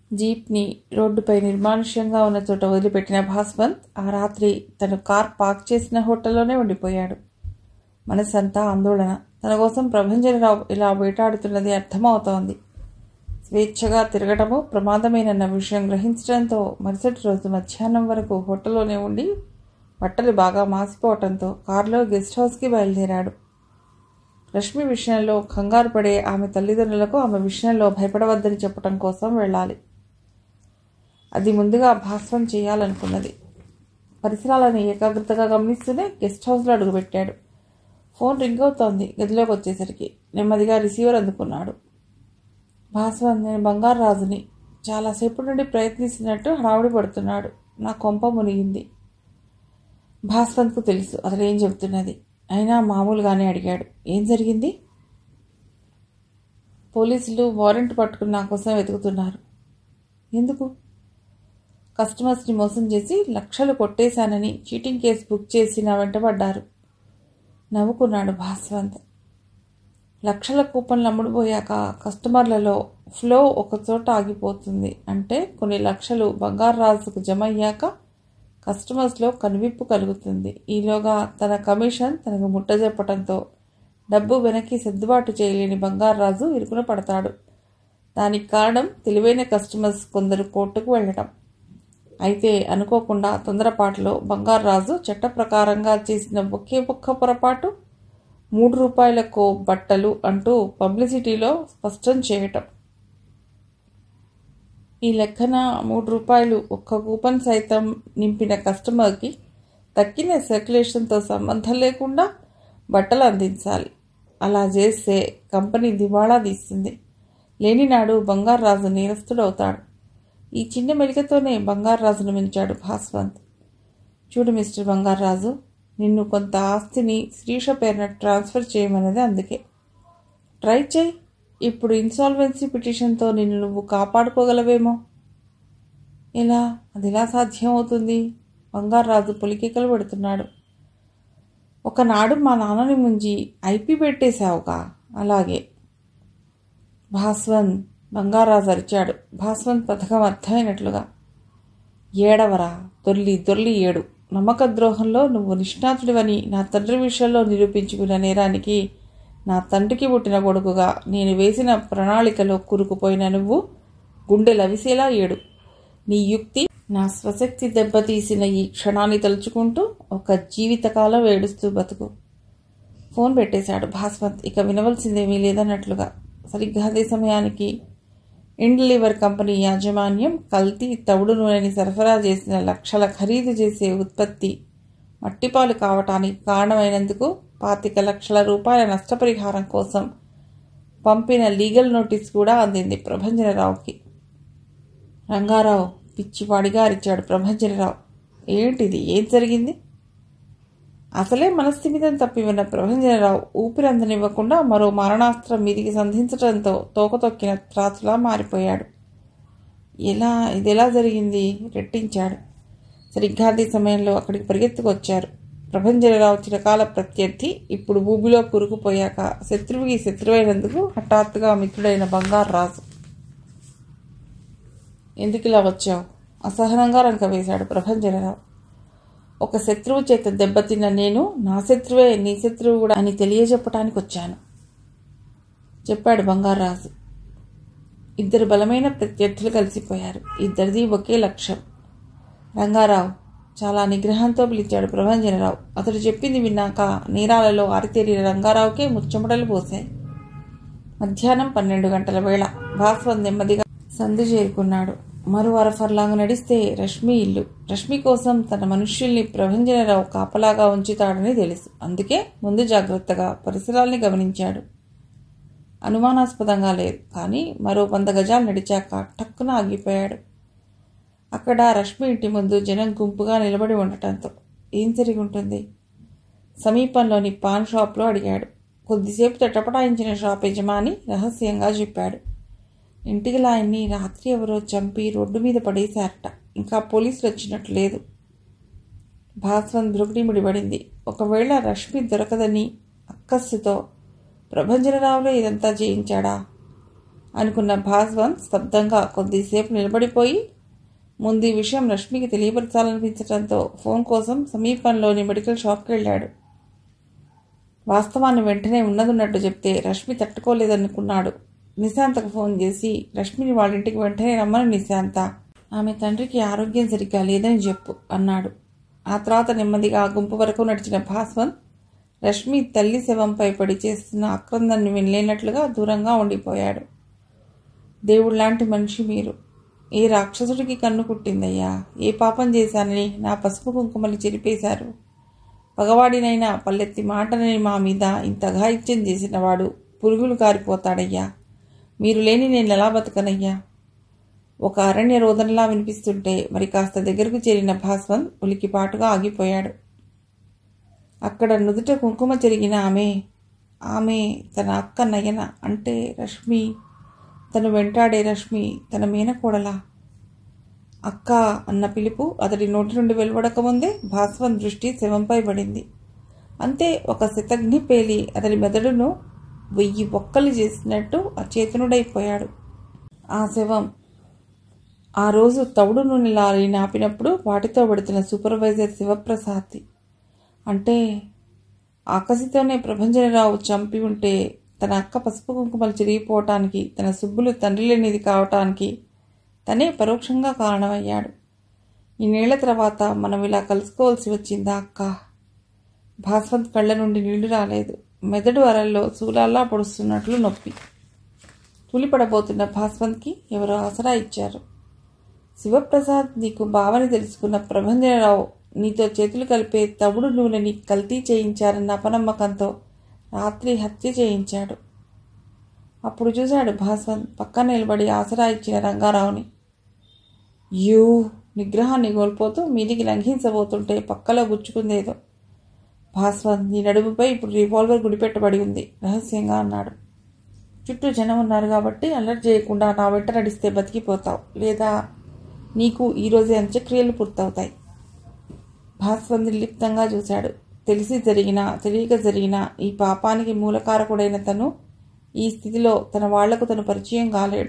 జీప్ని రోడ్డుపై నిర్మానుష్యంగా ఉన్న చోట వదిలిపెట్టిన భాస్వంత్ ఆ రాత్రి తను కార్ పార్క్ చేసిన హోటల్లోనే ఉండిపోయాడు మనసంతా ఆందోళన తన కోసం ప్రభంజనరావు ఇలా వేటాడుతున్నది అర్థమవుతోంది స్వేచ్ఛగా తిరగటము ప్రమాదమేనన్న విషయం గ్రహించడంతో మరుసటి రోజు మధ్యాహ్నం వరకు హోటల్లోనే ఉండి బట్టలు బాగా మాసిపోవటంతో కారులో గెస్ట్ హౌస్కి బయలుదేరాడు రష్మి విషయంలో కంగారు పడే ఆమె తల్లిదండ్రులకు ఆమె విషయంలో భయపడవద్దని చెప్పటం కోసం వెళ్ళాలి అది ముందుగా భాస్వం చేయాలనుకున్నది పరిసరాలను ఏకాగ్రతగా గమనిస్తూనే గెస్ట్ హౌస్లో అడుగుపెట్టాడు ఫోన్ రింగ్ అవుతోంది గదిలోకి వచ్చేసరికి నెమ్మదిగా రిసీవర్ అందుకున్నాడు భాస్వన్ నేను బంగారు రాజుని చాలాసేపు నుండి ప్రయత్నిస్తున్నట్టు హడావుడి పడుతున్నాడు నా కొంప మునిగింది భాస్వంత్కు తెలుసు అతడు ఏం చెబుతున్నది అయినా మామూలుగానే అడిగాడు ఏం జరిగింది పోలీసులు వారెంట్ పట్టుకుని నా కోసం వెతుకుతున్నారు ఎందుకు కస్టమర్స్ని మోసం చేసి లక్షలు కొట్టేశానని చీటింగ్ కేసు బుక్ చేసి నా వెంటబడ్డారు నవ్వుకున్నాడు భాస్వంత్ లక్షల కూపన్లు అమ్ముడుపోయాక కస్టమర్లలో ఫ్లో ఒకచోట ఆగిపోతుంది అంటే కొన్ని లక్షలు బంగారు రాజుకు జమ అయ్యాక కస్టమర్స్లో కనువిప్పు కలుగుతుంది ఈలోగా తన కమిషన్ తనకు ముట్టజెప్పటంతో డబ్బు వెనక్కి సర్దుబాటు చేయలేని బంగారు రాజు ఇరుకున పడతాడు దానికి కారణం తెలివైన కస్టమర్స్ కొందరు కోర్టుకు వెళ్ళటం అయితే అనుకోకుండా తొందరపాటులో బంగారు రాజు చట్ట ప్రకారంగా చేసిన ఒకే ఒక్క పొరపాటు మూడు రూపాయలకు బట్టలు అంటూ పబ్లిసిటీలో స్పష్టం చేయటం ఈ లెక్కన మూడు రూపాయలు ఒక్క కూపన్ సైతం నింపిన కస్టమర్కి తక్కిన సర్క్యులేషన్తో సంబంధం లేకుండా బట్టలు అందించాలి అలా చేస్తే కంపెనీ దివాళా తీస్తుంది లేనినాడు బంగారు రాజు నేరస్తుడవుతాడు ఈ చిన్న మెలికతోనే బంగారు రాజును మించాడు భాస్వంత్ చూడు మిస్టర్ బంగారు రాజు నిన్ను కొంత ఆస్తిని శ్రీష పేరున ట్రాన్స్ఫర్ చేయమన్నది అందుకే ట్రై చేయి ఇప్పుడు ఇన్సాల్వెన్సీ పిటిషన్తో నిన్ను నువ్వు కాపాడుకోగలవేమో ఎలా అది ఎలా సాధ్యం అవుతుంది బంగారు రాజు పొలికేకలు పెడుతున్నాడు ఒకనాడు మా నాన్నని ముంచి ఐపీ పెట్టేశావుగా అలాగే భాస్వంత్ బంగారాజు అరిచాడు భాస్వంత్ పథకం అర్థమైనట్లుగా ఏడవరా దొర్లి దొర్లి ఏడు నమ్మక ద్రోహంలో నువ్వు నిష్ణాతుడివని నా తండ్రి విషయంలో నిరూపించుకున్న నేరానికి నా తండ్రికి పుట్టిన కొడుకుగా నేను వేసిన ప్రణాళికలో కురుకుపోయిన నువ్వు గుండె లవిసేలా ఏడు నీ యుక్తి నా స్వశక్తి దెబ్బతీసిన ఈ క్షణాన్ని తలుచుకుంటూ ఒక జీవితకాలం ఏడుస్తూ బతుకు ఫోన్ పెట్టేశాడు భాస్వంత్ ఇక వినవలసిందేమీ లేదన్నట్లుగా సరిగ్గా అదే సమయానికి ఇండ్లివర్ కంపెనీ యాజమాన్యం కల్తీ తవుడు నూనెని సరఫరా చేసిన లక్షల ఖరీదు చేసే ఉత్పత్తి మట్టిపాలు కావటానికి కారణమైనందుకు పాతిక లక్షల రూపాయల నష్టపరిహారం కోసం పంపిన లీగల్ నోటీస్ కూడా అందింది ప్రభంజనరావుకి రంగారావు పిచ్చివాడిగా అరిచాడు ప్రభంజనరావు ఏంటిది ఏం జరిగింది అసలే మనస్థిమితం తప్పి ఉన్న ప్రభంజనరావు ఊపిరందనివ్వకుండా మరో మారణాస్త్రం మీదికి సంధించడంతో తోకతొక్కిన త్రాచులా మారిపోయాడు ఎలా ఇది ఎలా జరిగింది రెట్టించాడు సరిగ్గా అదే సమయంలో అక్కడికి పరిగెత్తుకొచ్చారు ప్రభంజనరావు చిరకాల ప్రత్యర్థి ఇప్పుడు భూమిలో కురుకుపోయాక శత్రువుకి శత్రువైనందుకు హఠాత్తుగా మిత్రుడైన బంగారు రాజు ఎందుకు ఇలా వచ్చావు అసహనంగా రంక వేశాడు ప్రభంజనరావు ఒక శత్రువు చేత దెబ్బతిన్న నేను నా శత్రువే నీ శత్రువు కూడా అని తెలియజెప్పటానికి వచ్చాను చెప్పాడు బంగారాజు ఇద్దరు బలమైన ప్రత్యర్థులు కలిసిపోయారు ఇద్దరిది ఒకే లక్ష్యం రంగారావు చాలా నిగ్రహంతో పిలిచాడు ప్రభంజనరావు అతడు చెప్పింది విన్నాక నేరాలలో ఆరితేరిన రంగారావుకే ముచ్చమటలు పోశాయి మధ్యాహ్నం పన్నెండు గంటల వేళ భాస్వన్ నెమ్మదిగా సందు చేరుకున్నాడు మరో అరఫర్లాగా నడిస్తే రష్మి ఇల్లు రష్మి కోసం తన మనుష్యుల్ని ప్రభంజనరావు కాపలాగా ఉంచుతాడని తెలుసు అందుకే ముందు జాగ్రత్తగా పరిసరాల్ని గమనించాడు అనుమానాస్పదంగా లేదు కానీ మరో వంద గజాలు నడిచాక టక్కున ఆగిపోయాడు అక్కడ రష్మి ఇంటి ముందు జనం గుంపుగా నిలబడి ఉండటంతో ఏం జరిగి ఉంటుంది సమీపంలోని పాన్ షాప్లో అడిగాడు కొద్దిసేపు తటపటాయించిన షాప్ యజమాని రహస్యంగా చెప్పాడు ఇంటికి లాయన్ని రాత్రి ఎవరో చంపి రోడ్డు మీద పడేశారట ఇంకా పోలీసులు వచ్చినట్లు లేదు భాస్వన్ బ్రుకుడి ముడిపడింది ఒకవేళ రష్మి దొరకదని అక్కస్సుతో ప్రభంజనరావులో ఇదంతా చేయించాడా అనుకున్న భాస్వంత్ స్తబ్దంగా కొద్దిసేపు నిలబడిపోయి ముందు ఈ విషయం రష్మికి తెలియపరచాలనిపించడంతో ఫోన్ కోసం సమీపంలోని మెడికల్ షాప్కి వెళ్ళాడు వాస్తవాన్ని వెంటనే ఉన్నదున్నట్టు చెప్తే రష్మి తట్టుకోలేదనుకున్నాడు నిశాంతకు ఫోన్ చేసి రష్మిని వాళ్ళ ఇంటికి వెంటనే రమ్మని నిశాంత ఆమె తండ్రికి ఆరోగ్యం సరిగ్గా లేదని చెప్పు అన్నాడు ఆ తర్వాత నెమ్మదిగా ఆ గుంపు వరకు నడిచిన భాస్వంత్ రష్మి తల్లి శవంపై పడి చేస్తున్న ఆక్రందాన్ని వినలేనట్లుగా దూరంగా ఉండిపోయాడు దేవుళ్లాంటి మనిషి మీరు ఏ రాక్షసుడికి కన్ను కుట్టిందయ్యా ఏ పాపం చేశానని నా పసుపు కుంకుమలు చెరిపేశారు పగవాడినైనా పల్లెత్తి మాటనని మా మీద ఇంత ఘాయిత్యం చేసినవాడు పురుగులు కారిపోతాడయ్యా మీరు లేని నేను ఎలా బతకనయ్యా ఒక అరణ్య రోదనలా వినిపిస్తుంటే మరి కాస్త దగ్గరకు చేరిన భాస్వంత్ ఉలికిపాటుగా ఆగిపోయాడు అక్కడ నుదుట కుంకుమ చెరిగిన ఆమె ఆమె తన అక్క నయన అంటే రష్మి తను వెంటాడే రష్మి తన మేనకోడలా అక్క అన్న పిలుపు అతడి నోటి నుండి వెలువడకముందే భాస్వంత్ దృష్టి శవంపై పడింది అంతే ఒక శతగ్ని పేలి అతడి మెదడును వెయ్యి బొక్కలు చేసినట్టు అచేతనుడైపోయాడు ఆ శవం ఆ రోజు తవుడు నూనె లారీ నాపినప్పుడు వాటితో పడుతున్న సూపర్వైజర్ శివప్రసాద్ది అంటే ఆకసితోనే ప్రభంజనరావు చంపి ఉంటే తన అక్క పసుపు కుంకుమలు చిరిగిపోవటానికి తన సుబ్బులు తండ్రి లేనిది కావటానికి తనే పరోక్షంగా కారణమయ్యాడు ఇన్నేళ్ల తర్వాత మనం ఇలా కలుసుకోవాల్సి వచ్చిందా అక్క భాస్వంత్ కళ్ళ నుండి నీళ్లు రాలేదు మెదడు అరల్లో శూలాల్లా పొడుస్తున్నట్లు నొప్పి తులిపడబోతున్న భాస్వంత్కి ఎవరో ఆసరా ఇచ్చారు శివప్రసాద్ నీకు బావని తెలుసుకున్న ప్రభంజనరావు నీతో చేతులు కలిపే తవుడు నూనెని కల్తీ చేయించారన్న అపనమ్మకంతో రాత్రి హత్య చేయించాడు అప్పుడు చూశాడు భాస్వంత్ పక్కన నిలబడి ఆసరా ఇచ్చిన రంగారావుని యూ నిగ్రహాన్ని కోల్పోతూ మీదికి లంఘించబోతుంటే పక్కలో గుచ్చుకుందేదో భాస్వంత్ నీ నడుముపై ఇప్పుడు రివాల్వర్ గుడిపెట్టబడి ఉంది రహస్యంగా అన్నాడు చుట్టూ జనం ఉన్నారు కాబట్టి అలర్ట్ చేయకుండా నా వెంట నడిస్తే బతికిపోతావు లేదా నీకు ఈరోజే అంత్యక్రియలు పూర్తవుతాయి భాస్వంత్ నిర్లిప్తంగా చూశాడు తెలిసి జరిగిన తెలియక జరిగిన ఈ పాపానికి మూలకారకుడైన తను ఈ స్థితిలో తన వాళ్లకు తను పరిచయం కాలేడు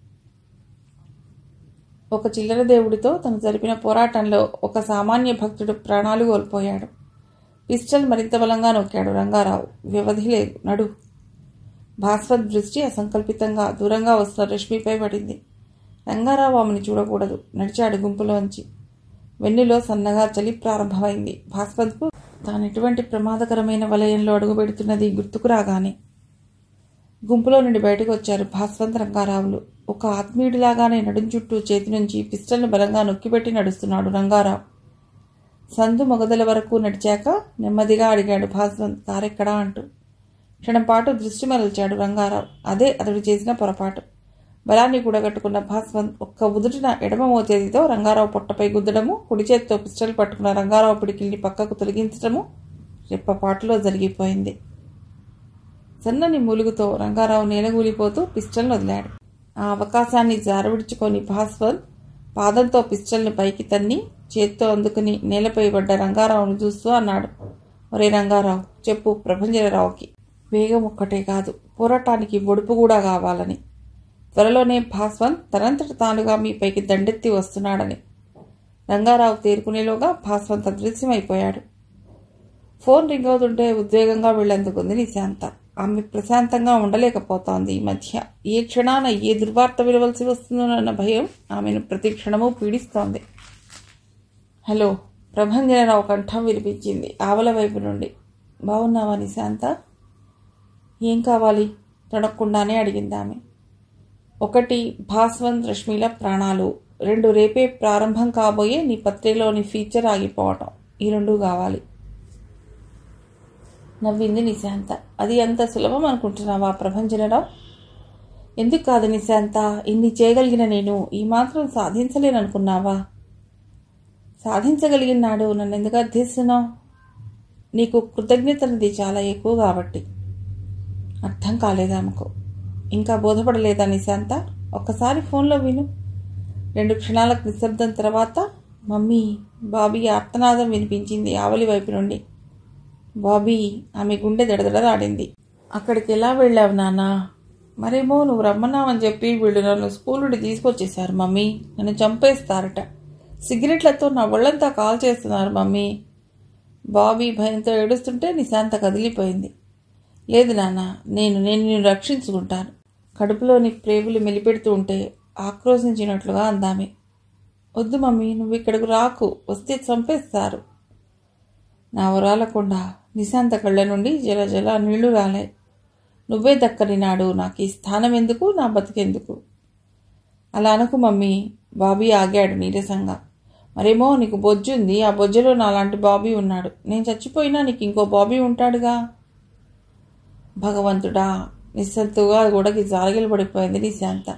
ఒక చిల్లర దేవుడితో తను జరిపిన పోరాటంలో ఒక సామాన్య భక్తుడు ప్రాణాలు కోల్పోయాడు పిస్టల్ మరింత బలంగా నొక్కాడు రంగారావు వ్యవధి లేదు నడు భాస్వత్ దృష్టి అసంకల్పితంగా దూరంగా వస్తున్న రష్మిపై పడింది రంగారావు ఆమెను చూడకూడదు నడిచాడు గుంపులోంచి వెన్నులో సన్నగా చలి ప్రారంభమైంది భాస్వత్కు తాను ఎటువంటి ప్రమాదకరమైన వలయంలో అడుగుపెడుతున్నది గుర్తుకు రాగానే గుంపులో నుండి బయటకు వచ్చారు భాస్వంత్ రంగారావులు ఒక ఆత్మీయుడిలాగానే నడుం చుట్టూ చేతి నుంచి పిస్టల్ను బలంగా నొక్కిపెట్టి నడుస్తున్నాడు రంగారావు సందు మొగదల వరకు నడిచాక నెమ్మదిగా అడిగాడు భాస్వంత్ కారెక్కడా అంటూ క్షణం పాటు దృష్టి మరల్చాడు రంగారావు అదే అతడు చేసిన పొరపాటు బలాన్ని కూడగట్టుకున్న భాస్వంత్ ఒక్క ఉదుటిన ఎడమ మోచేతితో రంగారావు పొట్టపై గుద్దడము కుడి చేతితో పిస్టల్ పట్టుకున్న రంగారావు పిడికిల్ని పక్కకు తొలగించడము రెప్పపాటులో జరిగిపోయింది సన్నని మూలుగుతో రంగారావు నేలగూలిపోతూ పిస్టల్ను వదిలాడు ఆ అవకాశాన్ని జారవిడుచుకొని భాస్వంత్ పాదంతో పిస్టల్ని పైకి తన్ని చేత్తో అందుకుని నేలపై పడ్డ రంగారావును చూస్తూ అన్నాడు ఒరే రంగారావు చెప్పు ప్రభంజనరావుకి వేగం ఒక్కటే కాదు పోరాటానికి ఒడుపు కూడా కావాలని త్వరలోనే భాస్వంత్ తనంతట తానుగా మీపైకి దండెత్తి వస్తున్నాడని రంగారావు తేరుకునేలోగా భాస్వంత్ అదృశ్యమైపోయాడు ఫోన్ రింగ్ అవుతుంటే ఉద్వేగంగా వెళ్లేందుకుంది నిశాంత ఆమె ప్రశాంతంగా ఉండలేకపోతోంది ఈ మధ్య ఏ క్షణాన ఏ దుర్వార్త విలవలసి వస్తుందోనన్న భయం ఆమెను ప్రతి క్షణము పీడిస్తోంది హలో ప్రభంజనరావు కంఠం వినిపించింది ఆవల వైపు నుండి బాగున్నావా నిశాంత ఏం కావాలి తొడక్కుండానే అడిగింది ఆమె ఒకటి భాస్వంత్ రష్మిల ప్రాణాలు రెండు రేపే ప్రారంభం కాబోయే నీ పత్రికలోని ఫీచర్ ఆగిపోవటం ఈ రెండు కావాలి నవ్వింది నిశాంత అది అంత సులభం అనుకుంటున్నావా ప్రభంజనరావు ఎందుకు కాదు నిశాంత ఇన్ని చేయగలిగిన నేను ఈ మాత్రం సాధించలేననుకున్నావా సాధించగలిగినాడు నన్ను ఎందుకు అర్థిస్తున్నావు నీకు కృతజ్ఞతనది చాలా ఎక్కువ కాబట్టి అర్థం కాలేదా ఆమెకు ఇంకా బోధపడలేదా నిశాంత ఒక్కసారి ఫోన్లో విను రెండు క్షణాలకు నిశ్శబ్దం తర్వాత మమ్మీ బాబీ ఆర్తనాదం వినిపించింది ఆవలి వైపు నుండి బాబీ ఆమె గుండె దడదడలాడింది అక్కడికి ఎలా వెళ్ళావు నాన్న మరేమో నువ్వు రమ్మన్నావని చెప్పి వీళ్ళు నన్ను స్కూల్ నుండి తీసుకొచ్చేశారు మమ్మీ నన్ను చంపేస్తారట సిగరెట్లతో నా ఒళ్ళంతా కాల్ చేస్తున్నారు మమ్మీ బాబీ భయంతో ఏడుస్తుంటే నిశాంత కదిలిపోయింది లేదు నాన్న నేను నేను నిన్ను రక్షించుకుంటాను కడుపులోని ప్రేగులు మెలిపెడుతూ ఉంటే ఆక్రోశించినట్లుగా అందామే వద్దు మమ్మీ నువ్వు ఇక్కడికి రాకు వస్తే చంపేస్తారు నా వరాలకుండా నిశాంత కళ్ళ నుండి జల జల నీళ్లు రాలే నువ్వే దక్కని నాడు నాకు ఈ స్థానం ఎందుకు నా బతికెందుకు అలా అనుకు మమ్మీ బాబీ ఆగాడు నీరసంగా మరేమో నీకు బొజ్జు ఉంది ఆ బొజ్జలో నాలాంటి బాబీ ఉన్నాడు నేను చచ్చిపోయినా నీకు ఇంకో బాబీ ఉంటాడుగా భగవంతుడా నిస్సత్తుగా గోడకి జారగిలు పడిపోయింది నిశాంత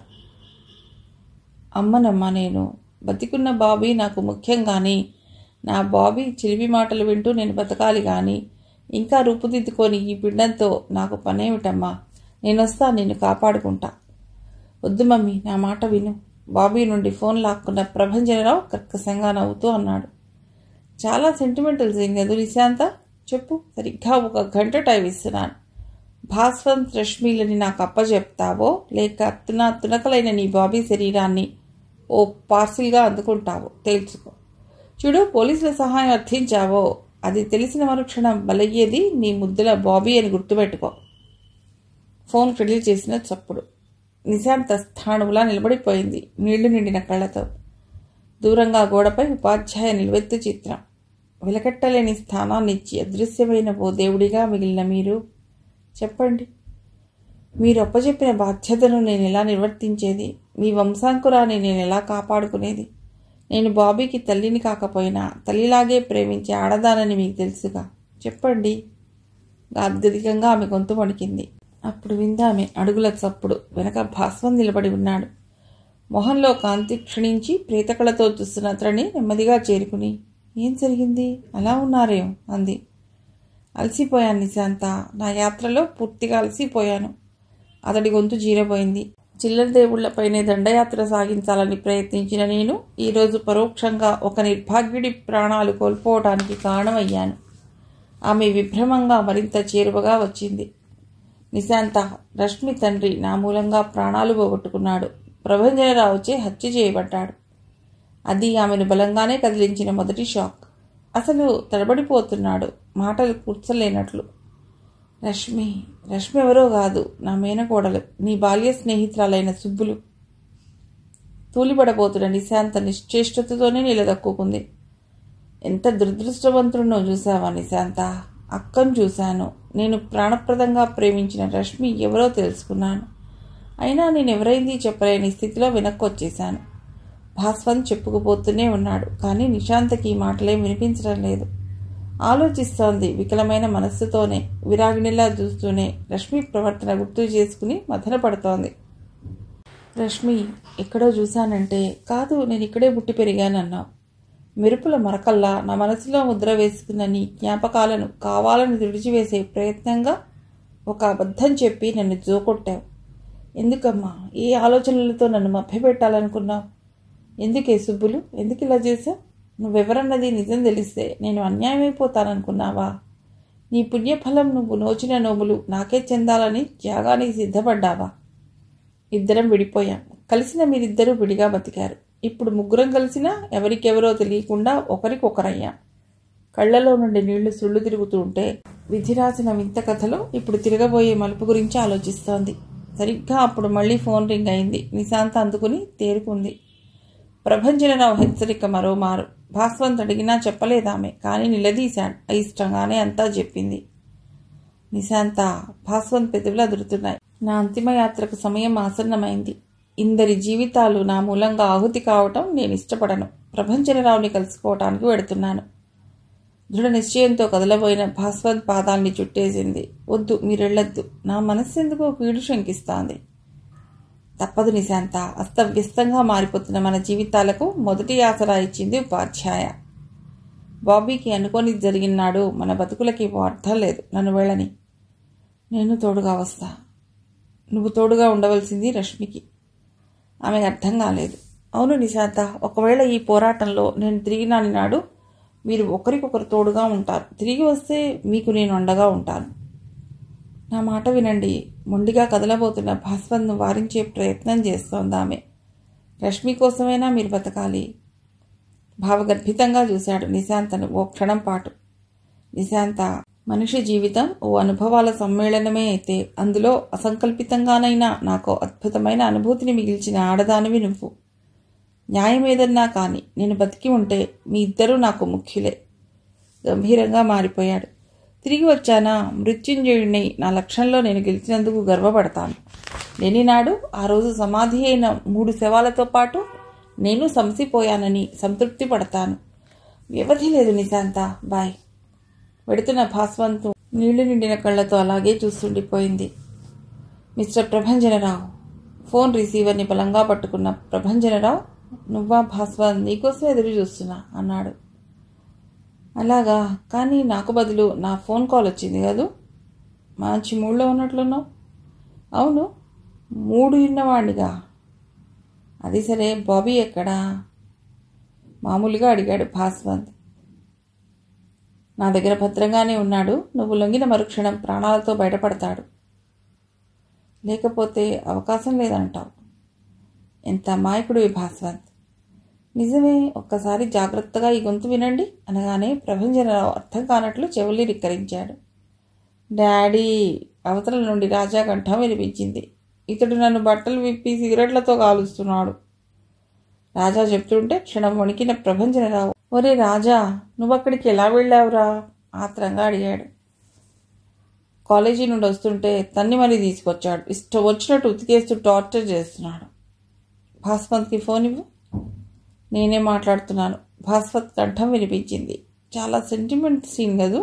అమ్మనమ్మ నేను బతికున్న బాబీ నాకు ముఖ్యం కానీ నా బాబీ చిలిపి మాటలు వింటూ నేను బతకాలి కానీ ఇంకా రూపుదిద్దుకొని ఈ పిండంతో నాకు పనేమిటమ్మా నేను వస్తా నిన్ను కాపాడుకుంటా వద్దు మమ్మీ నా మాట విను బాబీ నుండి ఫోన్ లాక్కున్న ప్రభంజనరావు కర్కశంగా నవ్వుతూ అన్నాడు చాలా సెంటిమెంటల్ సీన్ కదా నిశాంత చెప్పు సరిగ్గా ఒక గంట టైం ఇస్తున్నాను భాస్వంత్ రశ్మిలని నాకు అప్పచెప్తావో లేక తున తునకలైన నీ బాబీ శరీరాన్ని ఓ పార్సిల్గా అందుకుంటావో తేల్చుకో చూడు పోలీసుల సహాయం అర్థించావో అది తెలిసిన మరుక్షణం బలయ్యేది నీ ముద్దుల బాబీ అని గుర్తుపెట్టుకో ఫోన్ క్రెడిల్ చేసిన చప్పుడు నిశాంత స్థాణువులా నిలబడిపోయింది నీళ్లు నిండిన కళ్ళతో దూరంగా గోడపై ఉపాధ్యాయ నిలువెత్తు చిత్రం వెలకట్టలేని స్థానాన్నిచ్చి అదృశ్యమైన ఓ దేవుడిగా మిగిలిన మీరు చెప్పండి మీరు అప్పచెప్పిన బాధ్యతను నేను ఎలా నిర్వర్తించేది మీ వంశాంకురాన్ని నేను ఎలా కాపాడుకునేది నేను బాబీకి తల్లిని కాకపోయినా తల్లిలాగే ప్రేమించే ఆడదానని మీకు తెలుసుగా చెప్పండి అత్యధికంగా ఆమె గొంతు వణికింది అప్పుడు విందామె అడుగుల చప్పుడు వెనక భాస్వం నిలబడి ఉన్నాడు మొహంలో కాంతి క్షీణించి ప్రేతకళతో చూస్తున్న అతడిని నెమ్మదిగా చేరుకుని ఏం జరిగింది అలా ఉన్నారేం అంది అలసిపోయాను నిశాంత నా యాత్రలో పూర్తిగా అలసిపోయాను అతడి గొంతు జీరబోయింది చిల్లర దేవుళ్లపైనే దండయాత్ర సాగించాలని ప్రయత్నించిన నేను ఈరోజు పరోక్షంగా ఒక నిర్భాగ్యుడి ప్రాణాలు కోల్పోవడానికి కారణమయ్యాను ఆమె విభ్రమంగా మరింత చేరువగా వచ్చింది నిశాంత రష్మి తండ్రి నా మూలంగా ప్రాణాలు పోగొట్టుకున్నాడు ప్రభంజనరావుచే హత్య చేయబడ్డాడు అది ఆమెను బలంగానే కదిలించిన మొదటి షాక్ అసలు తడబడిపోతున్నాడు మాటలు కూర్చలేనట్లు రష్మి రష్మి ఎవరో కాదు నా మేనకోడలు నీ బాల్య స్నేహితురాలైన సుబ్బులు తూలిపడబోతున్న నిశాంత నిశ్చేష్టతతోనే నిలదక్కుకుంది ఎంత దురదృష్టవంతుడినో చూసావా నిశాంత అక్కను చూశాను నేను ప్రాణప్రదంగా ప్రేమించిన రష్మి ఎవరో తెలుసుకున్నాను అయినా నేను ఎవరైంది చెప్పలేని స్థితిలో వెనక్కి వచ్చేశాను భాస్వంత్ చెప్పుకుపోతూనే ఉన్నాడు కానీ నిశాంతకి ఈ మాటలేం వినిపించడం లేదు ఆలోచిస్తోంది వికలమైన మనస్సుతోనే విరాగిణిలా చూస్తూనే రష్మి ప్రవర్తన గుర్తు చేసుకుని మథన పడుతోంది రష్మి ఎక్కడో చూశానంటే కాదు నేను ఇక్కడే పుట్టి పెరిగానన్నావు మెరుపుల మరకల్లా నా మనసులో ముద్ర వేసుకున్న నీ జ్ఞాపకాలను కావాలని తుడిచివేసే ప్రయత్నంగా ఒక అబద్ధం చెప్పి నన్ను జోకొట్టావు ఎందుకమ్మా ఏ ఆలోచనలతో నన్ను మభ్యపెట్టాలనుకున్నావు ఎందుకే సుబ్బులు ఎందుకు ఇలా చేశావు నువ్వెవరన్నది నిజం తెలిస్తే నేను అన్యాయమైపోతాననుకున్నావా నీ పుణ్యఫలం నువ్వు నోచిన నోములు నాకే చెందాలని త్యాగానికి సిద్ధపడ్డావా ఇద్దరం విడిపోయాం కలిసిన మీరిద్దరూ విడిగా బతికారు ఇప్పుడు ముగ్గురం కలిసినా ఎవరికెవరో తెలియకుండా ఒకరికొకరయ్యాం కళ్ళలో నుండి నీళ్లు సుళ్ళు తిరుగుతూ ఉంటే విధి రాసిన వింత కథలో ఇప్పుడు తిరగబోయే మలుపు గురించి ఆలోచిస్తోంది సరిగ్గా అప్పుడు మళ్ళీ ఫోన్ రింగ్ అయింది నిశాంత అందుకుని తేరుకుంది ప్రభంజనరావు హెచ్చరిక మరోమారు భాస్వంత్ అడిగినా చెప్పలేదామె కానీ నిలదీశాడు అయిష్టంగానే అంతా చెప్పింది నిశాంత భాస్వంత్ పెదవులు అదురుతున్నాయి నా అంతిమయాత్రకు సమయం ఆసన్నమైంది ఇందరి జీవితాలు నా మూలంగా ఆహుతి కావటం నేను ఇష్టపడను ప్రభంజనరావుని కలుసుకోవటానికి వెడుతున్నాను దృఢ నిశ్చయంతో కదలబోయిన భాస్వంత్ పాదాల్ని చుట్టేసింది వద్దు మీరెళ్ళొద్దు నా మనస్సు ఎందుకో కీడు శంకిస్తోంది తప్పదు నిశాంత అస్తవ్యస్తంగా మారిపోతున్న మన జీవితాలకు మొదటి ఆసరా ఇచ్చింది ఉపాధ్యాయ బాబీకి అనుకోని జరిగినాడు మన బతుకులకి ఓ అర్థం లేదు నన్ను వెళ్ళని నేను తోడుగా వస్తా నువ్వు తోడుగా ఉండవలసింది రష్మికి ఆమెకు అర్థం కాలేదు అవును నిశాంత ఒకవేళ ఈ పోరాటంలో నేను తిరిగి నాని నాడు మీరు ఒకరికొకరు తోడుగా ఉంటారు తిరిగి వస్తే మీకు నేను అండగా ఉంటాను నా మాట వినండి మొండిగా కదలబోతున్న భాస్వత్ను వారించే ప్రయత్నం చేస్తోంది ఆమె రష్మి కోసమైనా మీరు బతకాలి భావగర్భితంగా చూశాడు నిశాంతను ఓ క్షణం పాటు నిశాంత మనిషి జీవితం ఓ అనుభవాల సమ్మేళనమే అయితే అందులో అసంకల్పితంగానైనా నాకు అద్భుతమైన అనుభూతిని మిగిల్చిన ఆడదానివి నువ్వు న్యాయం ఏదన్నా కానీ నేను బతికి ఉంటే మీ ఇద్దరూ నాకు ముఖ్యులే గంభీరంగా మారిపోయాడు తిరిగి వచ్చానా మృత్యుంజయుడిని నా లక్ష్యంలో నేను గెలిచినందుకు గర్వపడతాను లేనినాడు ఆ రోజు సమాధి అయిన మూడు శవాలతో పాటు నేను సంసిపోయానని సంతృప్తి పడతాను వ్యవధి లేదు నిశాంత బాయ్ వెడుతున్న భాస్వంతు నీళ్లు నిండిన కళ్ళతో అలాగే చూస్తుండిపోయింది మిస్టర్ ప్రభంజనరావు ఫోన్ రిసీవర్ని బలంగా పట్టుకున్న ప్రభంజనరావు నువ్వా భాస్వన్ నీకోసం ఎదురు చూస్తున్నా అన్నాడు అలాగా కానీ నాకు బదులు నా ఫోన్ కాల్ వచ్చింది కదూ మంచి మూడ్లో ఉన్నట్లున్నావు అవును మూడు ఉన్నవాడిగా అది సరే బాబీ ఎక్కడా మామూలుగా అడిగాడు భాస్వంత్ నా దగ్గర భద్రంగానే ఉన్నాడు నువ్వు లొంగిన మరుక్షణం ప్రాణాలతో బయటపడతాడు లేకపోతే అవకాశం లేదంటావు ఎంత అమాయకుడివి భాస్వంత్ నిజమే ఒక్కసారి జాగ్రత్తగా ఈ గొంతు వినండి అనగానే ప్రభంజనరావు అర్థం కానట్లు చెవుల్ని రిక్కరించాడు డాడీ అవతల నుండి రాజా కంఠం వినిపించింది ఇతడు నన్ను బట్టలు విప్పి సిగరెట్లతో కాలుస్తున్నాడు రాజా చెప్తుంటే క్షణం వణికిన ప్రభంజనరావు ఒరే రాజా నువ్వక్కడికి ఎలా వెళ్ళావురా ఆత్రంగా అడిగాడు కాలేజీ నుండి వస్తుంటే తన్ని మరీ తీసుకొచ్చాడు ఇష్టం వచ్చినట్టు ఉతికేస్తూ టార్చర్ చేస్తున్నాడు భాస్వంత్కి ఫోన్ ఇవ్వు నేనే మాట్లాడుతున్నాను భాస్వత్ కంఠం వినిపించింది చాలా సెంటిమెంట్ సీన్ కదూ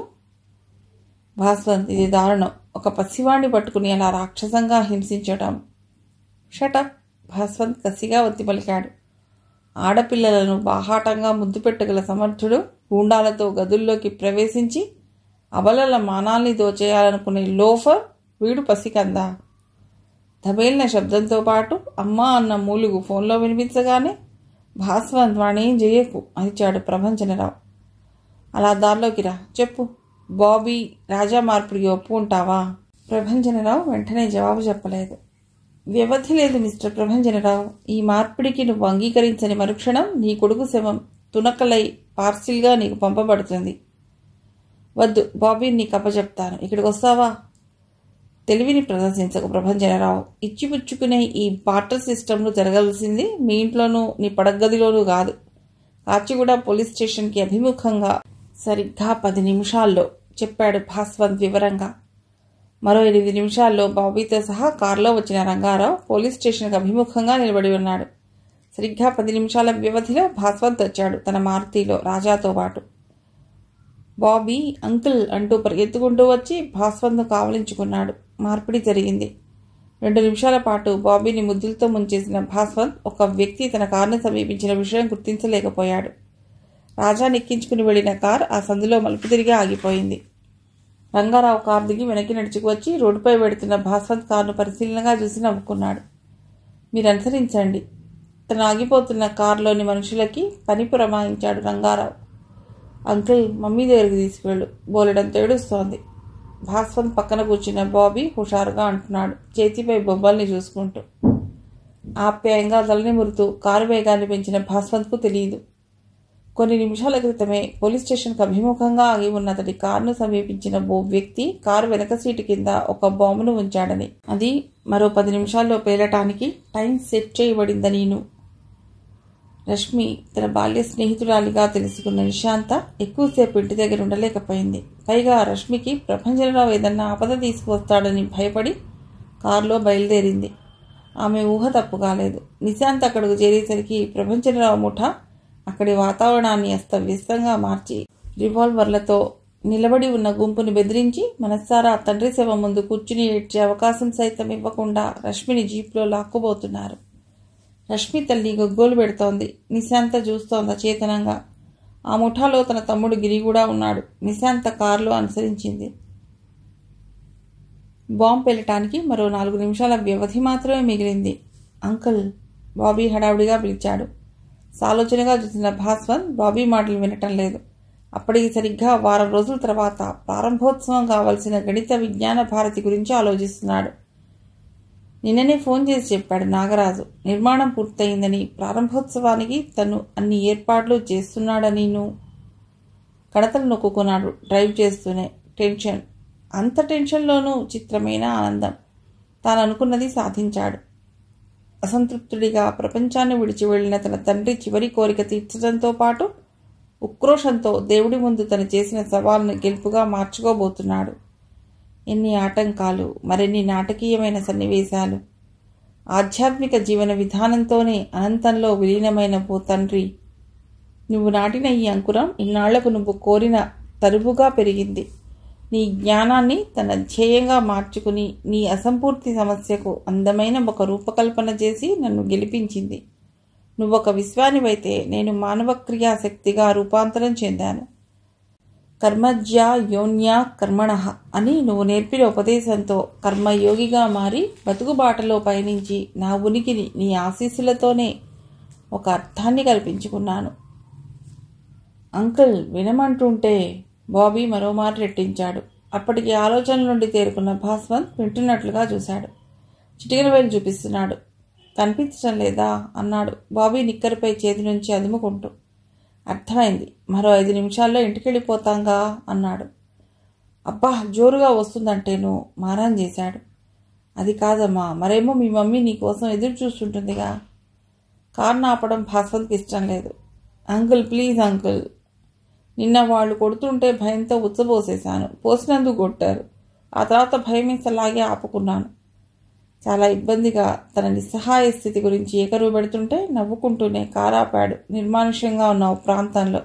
భాస్వంత్ ఇది దారుణం ఒక పసివాణ్ణి పట్టుకుని అలా రాక్షసంగా హింసించటం షటప్ భాస్వంత్ కసిగా ఒత్తి పలికాడు ఆడపిల్లలను బాహాటంగా ముద్దు పెట్టగల సమర్థుడు గూండాలతో గదుల్లోకి ప్రవేశించి అబలల మానాల్ని దోచేయాలనుకునే లోఫర్ వీడు పసికందా ధబేలిన శబ్దంతో పాటు అమ్మ అన్న మూలుగు ఫోన్లో వినిపించగానే భాస్వంత్ వాణేం చేయకు అనిచాడు ప్రభంజనరావు అలా దారిలోకి రా చెప్పు బాబీ రాజా మార్పుడికి ఒప్పుకుంటావా ప్రభంజనరావు వెంటనే జవాబు చెప్పలేదు వ్యవధి లేదు మిస్టర్ ప్రభంజనరావు ఈ మార్పిడికి నువ్వు అంగీకరించని మరుక్షణం నీ కొడుకు శవం తునకలై పార్సిల్గా నీకు పంపబడుతుంది వద్దు బాబీని నీకు అప్పచెప్తాను ఇక్కడికి వస్తావా తెలివిని ప్రదర్శించకు ప్రభంజనరావు ఇచ్చిపుచ్చుకునే ఈ బాటర్ సిస్టమ్ను జరగాల్సింది మీ ఇంట్లోనూ నీ పడగదిలోనూ కాదు కాచిగూడ పోలీస్ స్టేషన్కి అభిముఖంగా సరిగ్గా పది నిమిషాల్లో చెప్పాడు భాస్వంత్ వివరంగా మరో ఎనిమిది నిమిషాల్లో బాబీతో సహా కారులో వచ్చిన రంగారావు పోలీస్ స్టేషన్కి అభిముఖంగా నిలబడి ఉన్నాడు సరిగ్గా పది నిమిషాల వ్యవధిలో భాస్వంత్ వచ్చాడు తన మారుతిలో రాజాతో పాటు బాబీ అంకుల్ అంటూ పరిగెత్తుకుంటూ వచ్చి భాస్వంత్ను కావలించుకున్నాడు మార్పిడి జరిగింది రెండు నిమిషాల పాటు బాబీని ముద్దులతో ముంచేసిన భాస్వంత్ ఒక వ్యక్తి తన కారును సమీపించిన విషయం గుర్తించలేకపోయాడు రాజా నెక్కించుకుని వెళ్లిన కార్ ఆ సందులో మలుపు తిరిగి ఆగిపోయింది రంగారావు కారు దిగి వెనక్కి నడుచుకు వచ్చి రోడ్డుపై పెడుతున్న భాస్వంత్ కారును పరిశీలనగా చూసి నవ్వుకున్నాడు మీరు అనుసరించండి తను ఆగిపోతున్న కారులోని మనుషులకి పని పురమాయించాడు రంగారావు అంకుల్ మమ్మీ దగ్గరికి తీసుకువెళ్ళు బోలెడంత ఏడుస్తోంది భాస్వంత్ పక్కన కూర్చున్న బాబీ హుషారుగా అంటున్నాడు చేతిపై బొబ్బల్ని చూసుకుంటూ ఆప్యాయంగా తలని మురుతూ కారు వేగాన్ని పెంచిన భాస్వంత్కు తెలియదు కొన్ని నిమిషాల క్రితమే పోలీస్ స్టేషన్కు అభిముఖంగా ఆగి ఉన్న అతడి కారును సమీపించిన ఓ వ్యక్తి కారు వెనక సీటు కింద ఒక బాంబును ఉంచాడని అది మరో పది నిమిషాల్లో పేలటానికి టైం సెట్ చేయబడిందనీను రష్మి తన బాల్య స్నేహితురాలిగా తెలుసుకున్న నిశాంత ఎక్కువసేపు ఇంటి దగ్గర ఉండలేకపోయింది పైగా రష్మికి ప్రపంచంరావు ఏదన్నా ఆపద తీసుకువస్తాడని భయపడి కారులో బయలుదేరింది ఆమె ఊహ తప్పు కాలేదు నిశాంత్ అక్కడికి చేరేసరికి ప్రపంచరావు ముఠ అక్కడి వాతావరణాన్ని అస్తవ్యస్తంగా మార్చి రివాల్వర్లతో నిలబడి ఉన్న గుంపును బెదిరించి మనస్సారా తండ్రి శవం ముందు కూర్చుని ఏడ్చే అవకాశం సైతం ఇవ్వకుండా రష్మిని జీప్లో లాక్కుపోతున్నారు రష్మి తల్లి గొగ్గోలు పెడుతోంది నిశాంత చూస్తోంది అచేతనంగా ఆ ముఠాలో తన తమ్ముడు గిరి కూడా ఉన్నాడు నిశాంత కారులో అనుసరించింది బాంబు పెళ్ళటానికి మరో నాలుగు నిమిషాల వ్యవధి మాత్రమే మిగిలింది అంకుల్ బాబీ హడావుడిగా పిలిచాడు సాలోచనగా చూసిన భాస్వంత్ బాబీ మాటలు వినటం లేదు అప్పటికి సరిగ్గా వారం రోజుల తర్వాత ప్రారంభోత్సవం కావలసిన గణిత విజ్ఞాన భారతి గురించి ఆలోచిస్తున్నాడు నిన్ననే ఫోన్ చేసి చెప్పాడు నాగరాజు నిర్మాణం పూర్తయిందని ప్రారంభోత్సవానికి తను అన్ని ఏర్పాట్లు చేస్తున్నాడనిను కడతలు నొక్కుకున్నాడు డ్రైవ్ చేస్తూనే టెన్షన్ అంత టెన్షన్లోనూ చిత్రమైన ఆనందం తాను అనుకున్నది సాధించాడు అసంతృప్తుడిగా ప్రపంచాన్ని విడిచి వెళ్ళిన తన తండ్రి చివరి కోరిక తీర్చడంతో పాటు ఉక్రోషంతో దేవుడి ముందు తను చేసిన సవాల్ను గెలుపుగా మార్చుకోబోతున్నాడు ఎన్ని ఆటంకాలు మరిన్ని నాటకీయమైన సన్నివేశాలు ఆధ్యాత్మిక జీవన విధానంతోనే అనంతంలో విలీనమైన ఓ తండ్రి నువ్వు నాటిన ఈ అంకురం ఇన్నాళ్లకు నువ్వు కోరిన తరువుగా పెరిగింది నీ జ్ఞానాన్ని తన ధ్యేయంగా మార్చుకుని నీ అసంపూర్తి సమస్యకు అందమైన ఒక రూపకల్పన చేసి నన్ను గెలిపించింది నువ్వొక విశ్వానివైతే నేను మానవ క్రియాశక్తిగా రూపాంతరం చెందాను కర్మజ్యా యోన్యా కర్మణ అని నువ్వు నేర్పిన ఉపదేశంతో కర్మయోగిగా మారి బతుకుబాటలో పయనించి నా ఉనికిని నీ ఆశీస్సులతోనే ఒక అర్థాన్ని కల్పించుకున్నాను అంకుల్ వినమంటుంటే బాబీ మరోమారు రెట్టించాడు అప్పటికి ఆలోచన నుండి తేరుకున్న భాస్వంత్ వింటున్నట్లుగా చూశాడు చిటికన వేలు చూపిస్తున్నాడు కనిపించడం లేదా అన్నాడు బాబీ నిక్కరిపై చేతి నుంచి అదుముకుంటూ అర్థమైంది మరో ఐదు నిమిషాల్లో ఇంటికెళ్ళిపోతాంగా అన్నాడు అబ్బా జోరుగా వస్తుందంటేను మారాన్ చేశాడు అది కాదమ్మా మరేమో మీ మమ్మీ నీ కోసం ఎదురు చూస్తుంటుందిగా కారు ఆపడం భాస్వంత్కి ఇష్టం లేదు అంకుల్ ప్లీజ్ అంకుల్ నిన్న వాళ్ళు కొడుతుంటే భయంతో ఉచ్చబోసేశాను పోసినందుకు కొట్టారు ఆ తర్వాత భయమేసలాగే ఆపుకున్నాను చాలా ఇబ్బందిగా తన నిస్సహాయ స్థితి గురించి ఏకరువు పెడుతుంటే నవ్వుకుంటూనే కారాపాడు నిర్మానుష్యంగా ఉన్న ఓ ప్రాంతంలో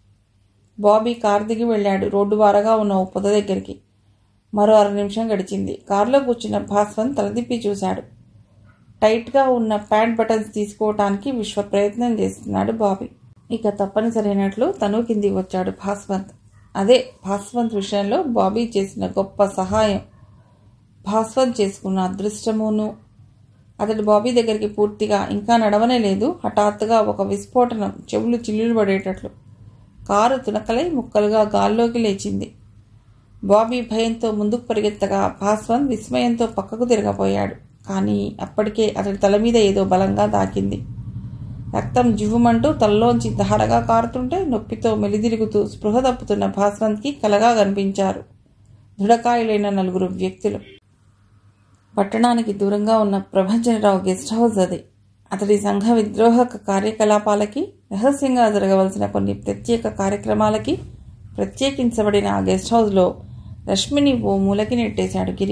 బాబీ కారు దిగి వెళ్ళాడు రోడ్డు వారగా ఉన్న ఓ పొద దగ్గరికి మరో అర నిమిషం గడిచింది కారులో కూర్చున్న భాస్వంత్ తలదిప్పి చూశాడు టైట్గా ఉన్న ప్యాంట్ బటన్స్ తీసుకోవటానికి విశ్వ ప్రయత్నం చేస్తున్నాడు బాబీ ఇక తప్పనిసరైనట్లు తను కిందికి వచ్చాడు భాస్వంత్ అదే భాస్వంత్ విషయంలో బాబీ చేసిన గొప్ప సహాయం భాస్వంత్ చేసుకున్న అదృష్టమును అతడు బాబీ దగ్గరికి పూర్తిగా ఇంకా నడవనే లేదు హఠాత్తుగా ఒక విస్ఫోటనం చెవులు చిల్లులు పడేటట్లు కారు తునకలై ముక్కలుగా గాల్లోకి లేచింది బాబీ భయంతో ముందుకు పరిగెత్తగా భాస్వంత్ విస్మయంతో పక్కకు తిరగబోయాడు కానీ అప్పటికే అతడి తల మీద ఏదో బలంగా దాకింది రక్తం జివ్వుమంటూ తలలోంచి ధారగా కారుతుంటే నొప్పితో మెలిదిరుగుతూ స్పృహ తప్పుతున్న భాస్వంత్కి కలగా కనిపించారు దృఢకాయులైన నలుగురు వ్యక్తులు పట్టణానికి దూరంగా ఉన్న ప్రభంజనరావు గెస్ట్ హౌస్ అది అతడి సంఘ విద్రోహక కార్యకలాపాలకి రహస్యంగా జరగవలసిన కొన్ని ప్రత్యేక కార్యక్రమాలకి ప్రత్యేకించబడిన ఆ గెస్ట్ హౌస్లో రష్మిని ఓ మూలకి నెట్టేశాడు గిరి